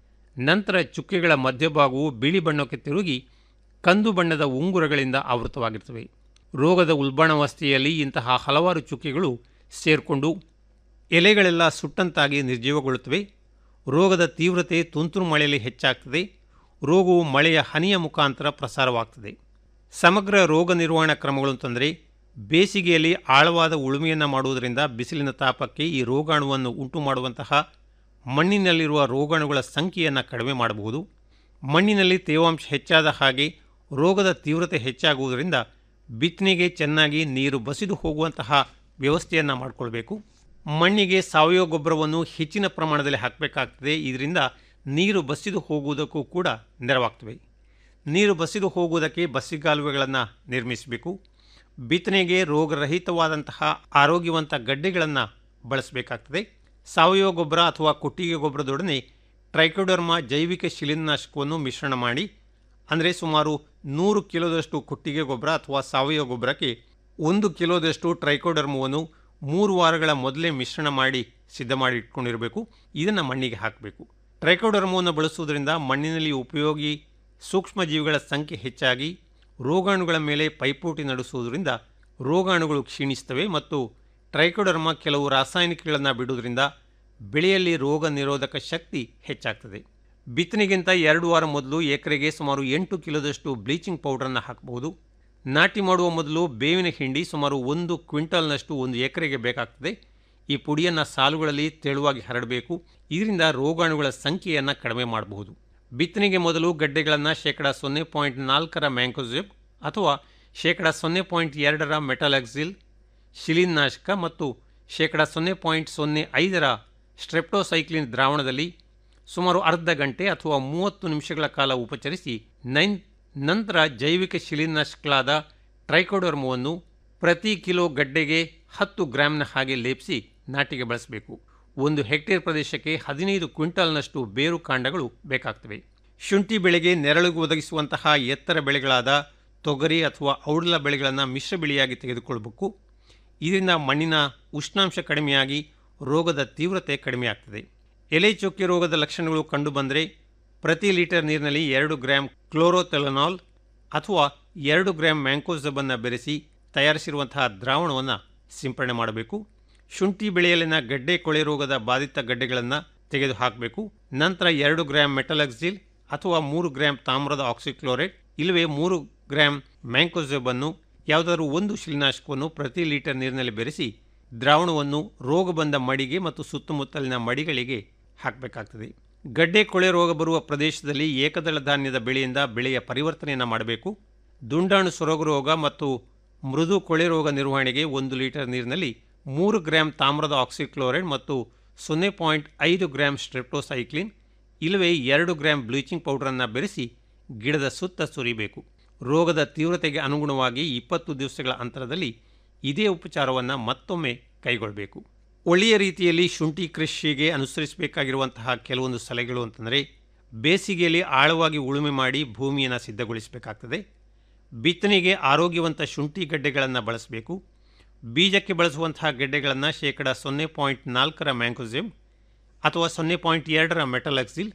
ನಂತರ ಚುಕ್ಕೆಗಳ ಮಧ್ಯಭಾಗವು ಬಿಳಿ ಬಣ್ಣಕ್ಕೆ ತಿರುಗಿ ಕಂದು ಬಣ್ಣದ ಉಂಗುರಗಳಿಂದ ಆವೃತವಾಗಿರ್ತವೆ ರೋಗದ ಉಲ್ಬಣಾವಸ್ಥೆಯಲ್ಲಿ ಇಂತಹ ಹಲವಾರು ಚುಕ್ಕೆಗಳು ಸೇರಿಕೊಂಡು ಎಲೆಗಳೆಲ್ಲ ಸುಟ್ಟಂತಾಗಿ ನಿರ್ಜೀವಗೊಳ್ಳುತ್ತವೆ ರೋಗದ ತೀವ್ರತೆ ತುಂತುರು ಮಳೆಯಲ್ಲಿ ಹೆಚ್ಚಾಗ್ತದೆ ರೋಗವು ಮಳೆಯ ಹನಿಯ ಮುಖಾಂತರ ಪ್ರಸಾರವಾಗ್ತದೆ ಸಮಗ್ರ ರೋಗ ನಿರ್ವಹಣಾ ಕ್ರಮಗಳು ಅಂತಂದರೆ ಬೇಸಿಗೆಯಲ್ಲಿ ಆಳವಾದ ಉಳುಮೆಯನ್ನು ಮಾಡುವುದರಿಂದ ಬಿಸಿಲಿನ ತಾಪಕ್ಕೆ ಈ ರೋಗಾಣುವನ್ನು ಉಂಟು ಮಾಡುವಂತಹ ಮಣ್ಣಿನಲ್ಲಿರುವ ರೋಗಾಣುಗಳ ಸಂಖ್ಯೆಯನ್ನು ಕಡಿಮೆ ಮಾಡಬಹುದು ಮಣ್ಣಿನಲ್ಲಿ ತೇವಾಂಶ ಹೆಚ್ಚಾದ ಹಾಗೆ ರೋಗದ ತೀವ್ರತೆ ಹೆಚ್ಚಾಗುವುದರಿಂದ ಬಿತ್ತನೆಗೆ ಚೆನ್ನಾಗಿ ನೀರು ಬಸಿದು ಹೋಗುವಂತಹ ವ್ಯವಸ್ಥೆಯನ್ನು ಮಾಡಿಕೊಳ್ಬೇಕು ಮಣ್ಣಿಗೆ ಸಾವಯವ ಗೊಬ್ಬರವನ್ನು ಹೆಚ್ಚಿನ ಪ್ರಮಾಣದಲ್ಲಿ ಹಾಕಬೇಕಾಗ್ತದೆ ಇದರಿಂದ ನೀರು ಬಸಿದು ಹೋಗುವುದಕ್ಕೂ ಕೂಡ ನೆರವಾಗ್ತವೆ ನೀರು ಬಸಿದು ಹೋಗುವುದಕ್ಕೆ ಬಸಿಗಾಲುವೆಗಳನ್ನು ನಿರ್ಮಿಸಬೇಕು ಬಿತ್ತನೆಗೆ ರೋಗರಹಿತವಾದಂತಹ ಆರೋಗ್ಯವಂತ ಗಡ್ಡೆಗಳನ್ನು ಬಳಸಬೇಕಾಗ್ತದೆ ಸಾವಯವ ಗೊಬ್ಬರ ಅಥವಾ ಕೊಟ್ಟಿಗೆ ಗೊಬ್ಬರದೊಡನೆ ಟ್ರೈಕೋಡರ್ಮಾ ಜೈವಿಕ ಶಿಲೀನಾಶಕವನ್ನು ಮಿಶ್ರಣ ಮಾಡಿ ಅಂದರೆ ಸುಮಾರು ನೂರು ಕಿಲೋದಷ್ಟು ಕೊಟ್ಟಿಗೆ ಗೊಬ್ಬರ ಅಥವಾ ಸಾವಯವ ಗೊಬ್ಬರಕ್ಕೆ ಒಂದು ಕಿಲೋದಷ್ಟು ಟ್ರೈಕೋಡರ್ಮವನ್ನು ಮೂರು ವಾರಗಳ ಮೊದಲೇ ಮಿಶ್ರಣ ಮಾಡಿ ಸಿದ್ಧ ಮಾಡಿ ಇಟ್ಕೊಂಡಿರಬೇಕು ಇದನ್ನು ಮಣ್ಣಿಗೆ ಹಾಕಬೇಕು ಟ್ರೈಕೋಡರ್ಮವನ್ನು ಬಳಸುವುದರಿಂದ ಮಣ್ಣಿನಲ್ಲಿ ಉಪಯೋಗಿ ಸೂಕ್ಷ್ಮಜೀವಿಗಳ ಸಂಖ್ಯೆ ಹೆಚ್ಚಾಗಿ ರೋಗಾಣುಗಳ ಮೇಲೆ ಪೈಪೋಟಿ ನಡೆಸುವುದರಿಂದ ರೋಗಾಣುಗಳು ಕ್ಷೀಣಿಸ್ತವೆ ಮತ್ತು ಟ್ರೈಕೋಡರ್ಮ ಕೆಲವು ರಾಸಾಯನಿಕಗಳನ್ನು ಬಿಡುವುದರಿಂದ ಬೆಳೆಯಲ್ಲಿ ರೋಗ ನಿರೋಧಕ ಶಕ್ತಿ ಹೆಚ್ಚಾಗ್ತದೆ ಬಿತ್ತನೆಗಿಂತ ಎರಡು ವಾರ ಮೊದಲು ಎಕರೆಗೆ ಸುಮಾರು ಎಂಟು ಕಿಲೋದಷ್ಟು ಬ್ಲೀಚಿಂಗ್ ಪೌಡರನ್ನು ಹಾಕಬಹುದು ನಾಟಿ ಮಾಡುವ ಮೊದಲು ಬೇವಿನ ಹಿಂಡಿ ಸುಮಾರು ಒಂದು ಕ್ವಿಂಟಲ್ನಷ್ಟು ಒಂದು ಎಕರೆಗೆ ಬೇಕಾಗ್ತದೆ ಈ ಪುಡಿಯನ್ನು ಸಾಲುಗಳಲ್ಲಿ ತೆಳುವಾಗಿ ಹರಡಬೇಕು ಇದರಿಂದ ರೋಗಾಣುಗಳ ಸಂಖ್ಯೆಯನ್ನು ಕಡಿಮೆ ಮಾಡಬಹುದು ಬಿತ್ತನೆಗೆ ಮೊದಲು ಗಡ್ಡೆಗಳನ್ನು ಶೇಕಡ ಸೊನ್ನೆ ಪಾಯಿಂಟ್ ನಾಲ್ಕರ ಮ್ಯಾಂಕೋಜಿಪ್ ಅಥವಾ ಶೇಕಡ ಸೊನ್ನೆ ಪಾಯಿಂಟ್ ಎರಡರ ಮೆಟಲಾಕ್ಸಿಲ್ ಶಿಲೀನಾಶಕ ಮತ್ತು ಶೇಕಡ ಸೊನ್ನೆ ಪಾಯಿಂಟ್ ಸೊನ್ನೆ ಐದರ ಸ್ಟ್ರೆಪ್ಟೋಸೈಕ್ಲಿನ್ ದ್ರಾವಣದಲ್ಲಿ ಸುಮಾರು ಅರ್ಧ ಗಂಟೆ ಅಥವಾ ಮೂವತ್ತು ನಿಮಿಷಗಳ ಕಾಲ ಉಪಚರಿಸಿ ನೈನ್ ನಂತರ ಜೈವಿಕ ಶಿಲೀನಾಶಕಗಳಾದ ಟ್ರೈಕೋಡರ್ಮವನ್ನು ಪ್ರತಿ ಕಿಲೋ ಗಡ್ಡೆಗೆ ಹತ್ತು ಗ್ರಾಮ್ನ ಹಾಗೆ ಲೇಪಿಸಿ ನಾಟಿಗೆ ಬಳಸಬೇಕು ಒಂದು ಹೆಕ್ಟೇರ್ ಪ್ರದೇಶಕ್ಕೆ ಹದಿನೈದು ಕ್ವಿಂಟಲ್ನಷ್ಟು ಬೇರು ಕಾಂಡಗಳು ಬೇಕಾಗ್ತವೆ ಶುಂಠಿ ಬೆಳೆಗೆ ನೆರಳಿಗೆ ಒದಗಿಸುವಂತಹ ಎತ್ತರ ಬೆಳೆಗಳಾದ ತೊಗರಿ ಅಥವಾ ಔಡಲ ಬೆಳೆಗಳನ್ನು ಮಿಶ್ರ ಬೆಳೆಯಾಗಿ ತೆಗೆದುಕೊಳ್ಳಬೇಕು ಇದರಿಂದ ಮಣ್ಣಿನ ಉಷ್ಣಾಂಶ ಕಡಿಮೆಯಾಗಿ ರೋಗದ ತೀವ್ರತೆ ಕಡಿಮೆಯಾಗ್ತದೆ ಎಲೆ ಚೊಕ್ಕೆ ರೋಗದ ಲಕ್ಷಣಗಳು ಕಂಡುಬಂದರೆ ಪ್ರತಿ ಲೀಟರ್ ನೀರಿನಲ್ಲಿ ಎರಡು ಗ್ರಾಂ ಕ್ಲೋರೋಥೆಲನಾಲ್ ಅಥವಾ ಎರಡು ಗ್ರಾಂ ಮ್ಯಾಂಕೋಸಬನ್ನು ಬೆರೆಸಿ ತಯಾರಿಸಿರುವಂತಹ ದ್ರಾವಣವನ್ನು ಸಿಂಪಡಣೆ ಮಾಡಬೇಕು ಶುಂಠಿ ಬೆಳೆಯಲ್ಲಿನ ಗಡ್ಡೆ ಕೊಳೆ ರೋಗದ ಬಾಧಿತ ಗಡ್ಡೆಗಳನ್ನು ತೆಗೆದು ಹಾಕಬೇಕು ನಂತರ ಎರಡು ಗ್ರಾಂ ಮೆಟಲಕ್ಸಿಲ್ ಅಥವಾ ಮೂರು ಗ್ರಾಂ ತಾಮ್ರದ ಆಕ್ಸಿಕ್ಲೋರೈಡ್ ಇಲ್ಲವೇ ಮೂರು ಗ್ರಾಂ ಮ್ಯಾಂಕೋಸೆಬನ್ನು ಯಾವುದಾದ್ರೂ ಒಂದು ಶಿಲೀನಾಶಕವನ್ನು ಪ್ರತಿ ಲೀಟರ್ ನೀರಿನಲ್ಲಿ ಬೆರೆಸಿ ದ್ರಾವಣವನ್ನು ರೋಗ ಬಂದ ಮಡಿಗೆ ಮತ್ತು ಸುತ್ತಮುತ್ತಲಿನ ಮಡಿಗಳಿಗೆ ಹಾಕಬೇಕಾಗ್ತದೆ ಗಡ್ಡೆ ಕೊಳೆ ರೋಗ ಬರುವ ಪ್ರದೇಶದಲ್ಲಿ ಏಕದಳ ಧಾನ್ಯದ ಬೆಳೆಯಿಂದ ಬೆಳೆಯ ಪರಿವರ್ತನೆಯನ್ನು ಮಾಡಬೇಕು ದುಂಡಾಣು ಸೊರಗು ರೋಗ ಮತ್ತು ಮೃದು ಕೊಳೆ ರೋಗ ನಿರ್ವಹಣೆಗೆ ಒಂದು ಲೀಟರ್ ನೀರಿನಲ್ಲಿ ಮೂರು ಗ್ರಾಂ ತಾಮ್ರದ ಆಕ್ಸಿಕ್ಲೋರೈಡ್ ಮತ್ತು ಸೊನ್ನೆ ಪಾಯಿಂಟ್ ಐದು ಗ್ರಾಂ ಸ್ಟ್ರೆಪ್ಟೋಸೈಕ್ಲಿನ್ ಇಲ್ಲವೇ ಎರಡು ಗ್ರಾಂ ಬ್ಲೀಚಿಂಗ್ ಪೌಡರನ್ನು ಬೆರೆಸಿ ಗಿಡದ ಸುತ್ತ ಸುರಿಬೇಕು ರೋಗದ ತೀವ್ರತೆಗೆ ಅನುಗುಣವಾಗಿ ಇಪ್ಪತ್ತು ದಿವಸಗಳ ಅಂತರದಲ್ಲಿ ಇದೇ ಉಪಚಾರವನ್ನು ಮತ್ತೊಮ್ಮೆ ಕೈಗೊಳ್ಳಬೇಕು ಒಳ್ಳೆಯ ರೀತಿಯಲ್ಲಿ ಶುಂಠಿ ಕೃಷಿಗೆ ಅನುಸರಿಸಬೇಕಾಗಿರುವಂತಹ ಕೆಲವೊಂದು ಸಲಹೆಗಳು ಅಂತಂದರೆ ಬೇಸಿಗೆಯಲ್ಲಿ ಆಳವಾಗಿ ಉಳುಮೆ ಮಾಡಿ ಭೂಮಿಯನ್ನು ಸಿದ್ಧಗೊಳಿಸಬೇಕಾಗ್ತದೆ ಬಿತ್ತನೆಗೆ ಆರೋಗ್ಯವಂತ ಶುಂಠಿ ಗಡ್ಡೆಗಳನ್ನು ಬಳಸಬೇಕು ಬೀಜಕ್ಕೆ ಬಳಸುವಂತಹ ಗೆಡ್ಡೆಗಳನ್ನು ಶೇಕಡ ಸೊನ್ನೆ ಪಾಯಿಂಟ್ ನಾಲ್ಕರ ಮ್ಯಾಂಕೋಸಿಮ್ ಅಥವಾ ಸೊನ್ನೆ ಪಾಯಿಂಟ್ ಎರಡರ ಮೆಟಲಕ್ಸಿಲ್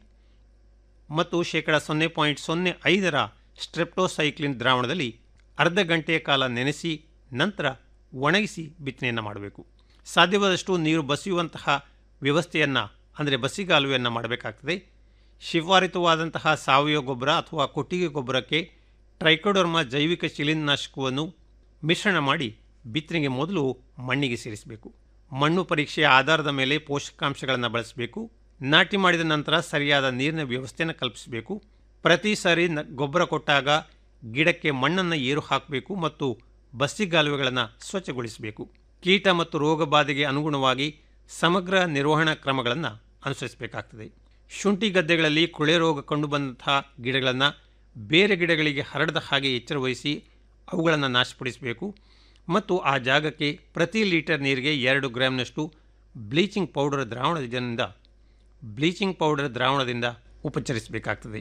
ಮತ್ತು ಶೇಕಡ ಸೊನ್ನೆ ಪಾಯಿಂಟ್ ಸೊನ್ನೆ ಐದರ ಸ್ಟ್ರೆಪ್ಟೋಸೈಕ್ಲಿನ್ ದ್ರಾವಣದಲ್ಲಿ ಅರ್ಧ ಗಂಟೆಯ ಕಾಲ ನೆನೆಸಿ ನಂತರ ಒಣಗಿಸಿ ಬಿತ್ತನೆಯನ್ನು ಮಾಡಬೇಕು ಸಾಧ್ಯವಾದಷ್ಟು ನೀರು ಬಸಿಯುವಂತಹ ವ್ಯವಸ್ಥೆಯನ್ನು ಅಂದರೆ ಬಸಿಗಾಲುವೆಯನ್ನು ಮಾಡಬೇಕಾಗ್ತದೆ ಶಿಫಾರಿತವಾದಂತಹ ಸಾವಯವ ಗೊಬ್ಬರ ಅಥವಾ ಕೊಟ್ಟಿಗೆ ಗೊಬ್ಬರಕ್ಕೆ ಟ್ರೈಕೋಡರ್ಮಾ ಜೈವಿಕ ಶಿಲೀನಾಶಕವನ್ನು ಮಿಶ್ರಣ ಮಾಡಿ ಬಿತ್ತನೆಗೆ ಮೊದಲು ಮಣ್ಣಿಗೆ ಸೇರಿಸಬೇಕು ಮಣ್ಣು ಪರೀಕ್ಷೆಯ ಆಧಾರದ ಮೇಲೆ ಪೋಷಕಾಂಶಗಳನ್ನು ಬಳಸಬೇಕು ನಾಟಿ ಮಾಡಿದ ನಂತರ ಸರಿಯಾದ ನೀರಿನ ವ್ಯವಸ್ಥೆಯನ್ನು ಕಲ್ಪಿಸಬೇಕು ಪ್ರತಿ ಸಾರಿ ನ ಗೊಬ್ಬರ ಕೊಟ್ಟಾಗ ಗಿಡಕ್ಕೆ ಮಣ್ಣನ್ನು ಏರು ಹಾಕಬೇಕು ಮತ್ತು ಬಸ್ಸಿಗಾಲುವೆಗಳನ್ನು ಸ್ವಚ್ಛಗೊಳಿಸಬೇಕು ಕೀಟ ಮತ್ತು ರೋಗ ಬಾಧೆಗೆ ಅನುಗುಣವಾಗಿ ಸಮಗ್ರ ನಿರ್ವಹಣಾ ಕ್ರಮಗಳನ್ನು ಅನುಸರಿಸಬೇಕಾಗ್ತದೆ ಶುಂಠಿ ಗದ್ದೆಗಳಲ್ಲಿ ಕೊಳೆ ರೋಗ ಕಂಡುಬಂದಂತಹ ಗಿಡಗಳನ್ನು ಬೇರೆ ಗಿಡಗಳಿಗೆ ಹರಡದ ಹಾಗೆ ಎಚ್ಚರ ವಹಿಸಿ ಅವುಗಳನ್ನು ನಾಶಪಡಿಸಬೇಕು ಮತ್ತು ಆ ಜಾಗಕ್ಕೆ ಪ್ರತಿ ಲೀಟರ್ ನೀರಿಗೆ ಎರಡು ಗ್ರಾಮ್ನಷ್ಟು ಬ್ಲೀಚಿಂಗ್ ಪೌಡರ್ ದ್ರಾವಣದಿಂದ ಬ್ಲೀಚಿಂಗ್ ಪೌಡರ್ ದ್ರಾವಣದಿಂದ ಉಪಚರಿಸಬೇಕಾಗ್ತದೆ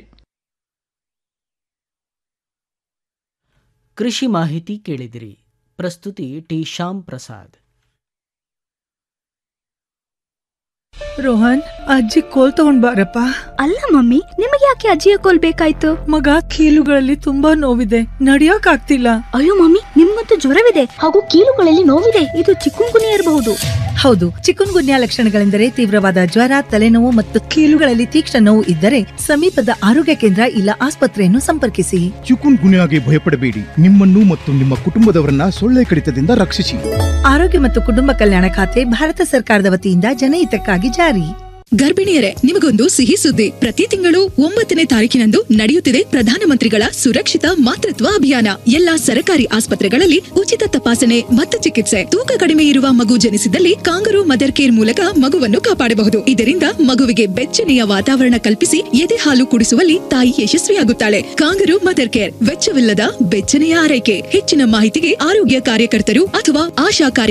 ಕೃಷಿ ಮಾಹಿತಿ ಕೇಳಿದಿರಿ ಪ್ರಸ್ತುತಿ ಟಿ ಶ್ಯಾಮ್ ಪ್ರಸಾದ್ ರೋಹನ್ ಅಜ್ಜಿ ಕೋಲ್ ತಗೊಂಡ್ ಬಾರಪ್ಪ ಅಲ್ಲ ಮಮ್ಮಿ ನಿಮಗೆ ಯಾಕೆ ಅಜ್ಜಿಯ ಕೋಲ್ ಬೇಕಾಯ್ತು ಮಗ ಕೀಲುಗಳಲ್ಲಿ ತುಂಬಾ ನೋವಿದೆ ನಡಿಯೋಕ್ ಆಗ್ತಿಲ್ಲ ಅಯ್ಯೋ ಮಮ್ಮಿ ನಿಮ್ಗಂತೂ ಜ್ವರವಿದೆ ಹಾಗೂ ಕೀಲುಗಳಲ್ಲಿ ನೋವಿದೆ ಇದು ಚಿಕ್ಕುಂಗುನಿ ಇರಬಹುದು ಹೌದು ಚಿಕನ್ ಗುನ್ಯಾ ಲಕ್ಷಣಗಳೆಂದರೆ ತೀವ್ರವಾದ ಜ್ವರ ತಲೆನೋವು ಮತ್ತು ಕೀಲುಗಳಲ್ಲಿ ತೀಕ್ಷ್ಣ ನೋವು ಇದ್ದರೆ ಸಮೀಪದ ಆರೋಗ್ಯ ಕೇಂದ್ರ ಇಲ್ಲ ಆಸ್ಪತ್ರೆಯನ್ನು ಸಂಪರ್ಕಿಸಿ ಚಿಕುನ್ ಗುನ್ಯಾಗೆ ಭಯಪಡಬೇಡಿ ನಿಮ್ಮನ್ನು ಮತ್ತು ನಿಮ್ಮ ಕುಟುಂಬದವರನ್ನ ಸೊಳ್ಳೆ ಕಡಿತದಿಂದ ರಕ್ಷಿಸಿ ಆರೋಗ್ಯ ಮತ್ತು ಕುಟುಂಬ ಕಲ್ಯಾಣ ಖಾತೆ ಭಾರತ ಸರ್ಕಾರದ ವತಿಯಿಂದ ಜನಹಿತಕ್ಕಾಗಿ ಜಾರಿ ಗರ್ಭಿಣಿಯರೇ ನಿಮಗೊಂದು ಸಿಹಿ ಸುದ್ದಿ ಪ್ರತಿ ತಿಂಗಳು ಒಂಬತ್ತನೇ ತಾರೀಕಿನಂದು ನಡೆಯುತ್ತಿದೆ ಪ್ರಧಾನಮಂತ್ರಿಗಳ ಸುರಕ್ಷಿತ ಮಾತೃತ್ವ ಅಭಿಯಾನ ಎಲ್ಲಾ ಸರಕಾರಿ ಆಸ್ಪತ್ರೆಗಳಲ್ಲಿ ಉಚಿತ ತಪಾಸಣೆ ಮತ್ತು ಚಿಕಿತ್ಸೆ ತೂಕ ಕಡಿಮೆ ಇರುವ ಮಗು ಜನಿಸಿದಲ್ಲಿ ಕಾಂಗರು ಮದರ್ ಕೇರ್ ಮೂಲಕ ಮಗುವನ್ನು ಕಾಪಾಡಬಹುದು ಇದರಿಂದ ಮಗುವಿಗೆ ಬೆಚ್ಚನೆಯ ವಾತಾವರಣ ಕಲ್ಪಿಸಿ ಎದೆ ಹಾಲು ಕುಡಿಸುವಲ್ಲಿ ತಾಯಿ ಯಶಸ್ವಿಯಾಗುತ್ತಾಳೆ ಕಾಂಗರು ಮದರ್ ಕೇರ್ ವೆಚ್ಚವಿಲ್ಲದ ಬೆಚ್ಚನೆಯ ಆರೈಕೆ ಹೆಚ್ಚಿನ ಮಾಹಿತಿಗೆ ಆರೋಗ್ಯ ಕಾರ್ಯಕರ್ತರು ಅಥವಾ ಆಶಾ ಕಾರ್ಯ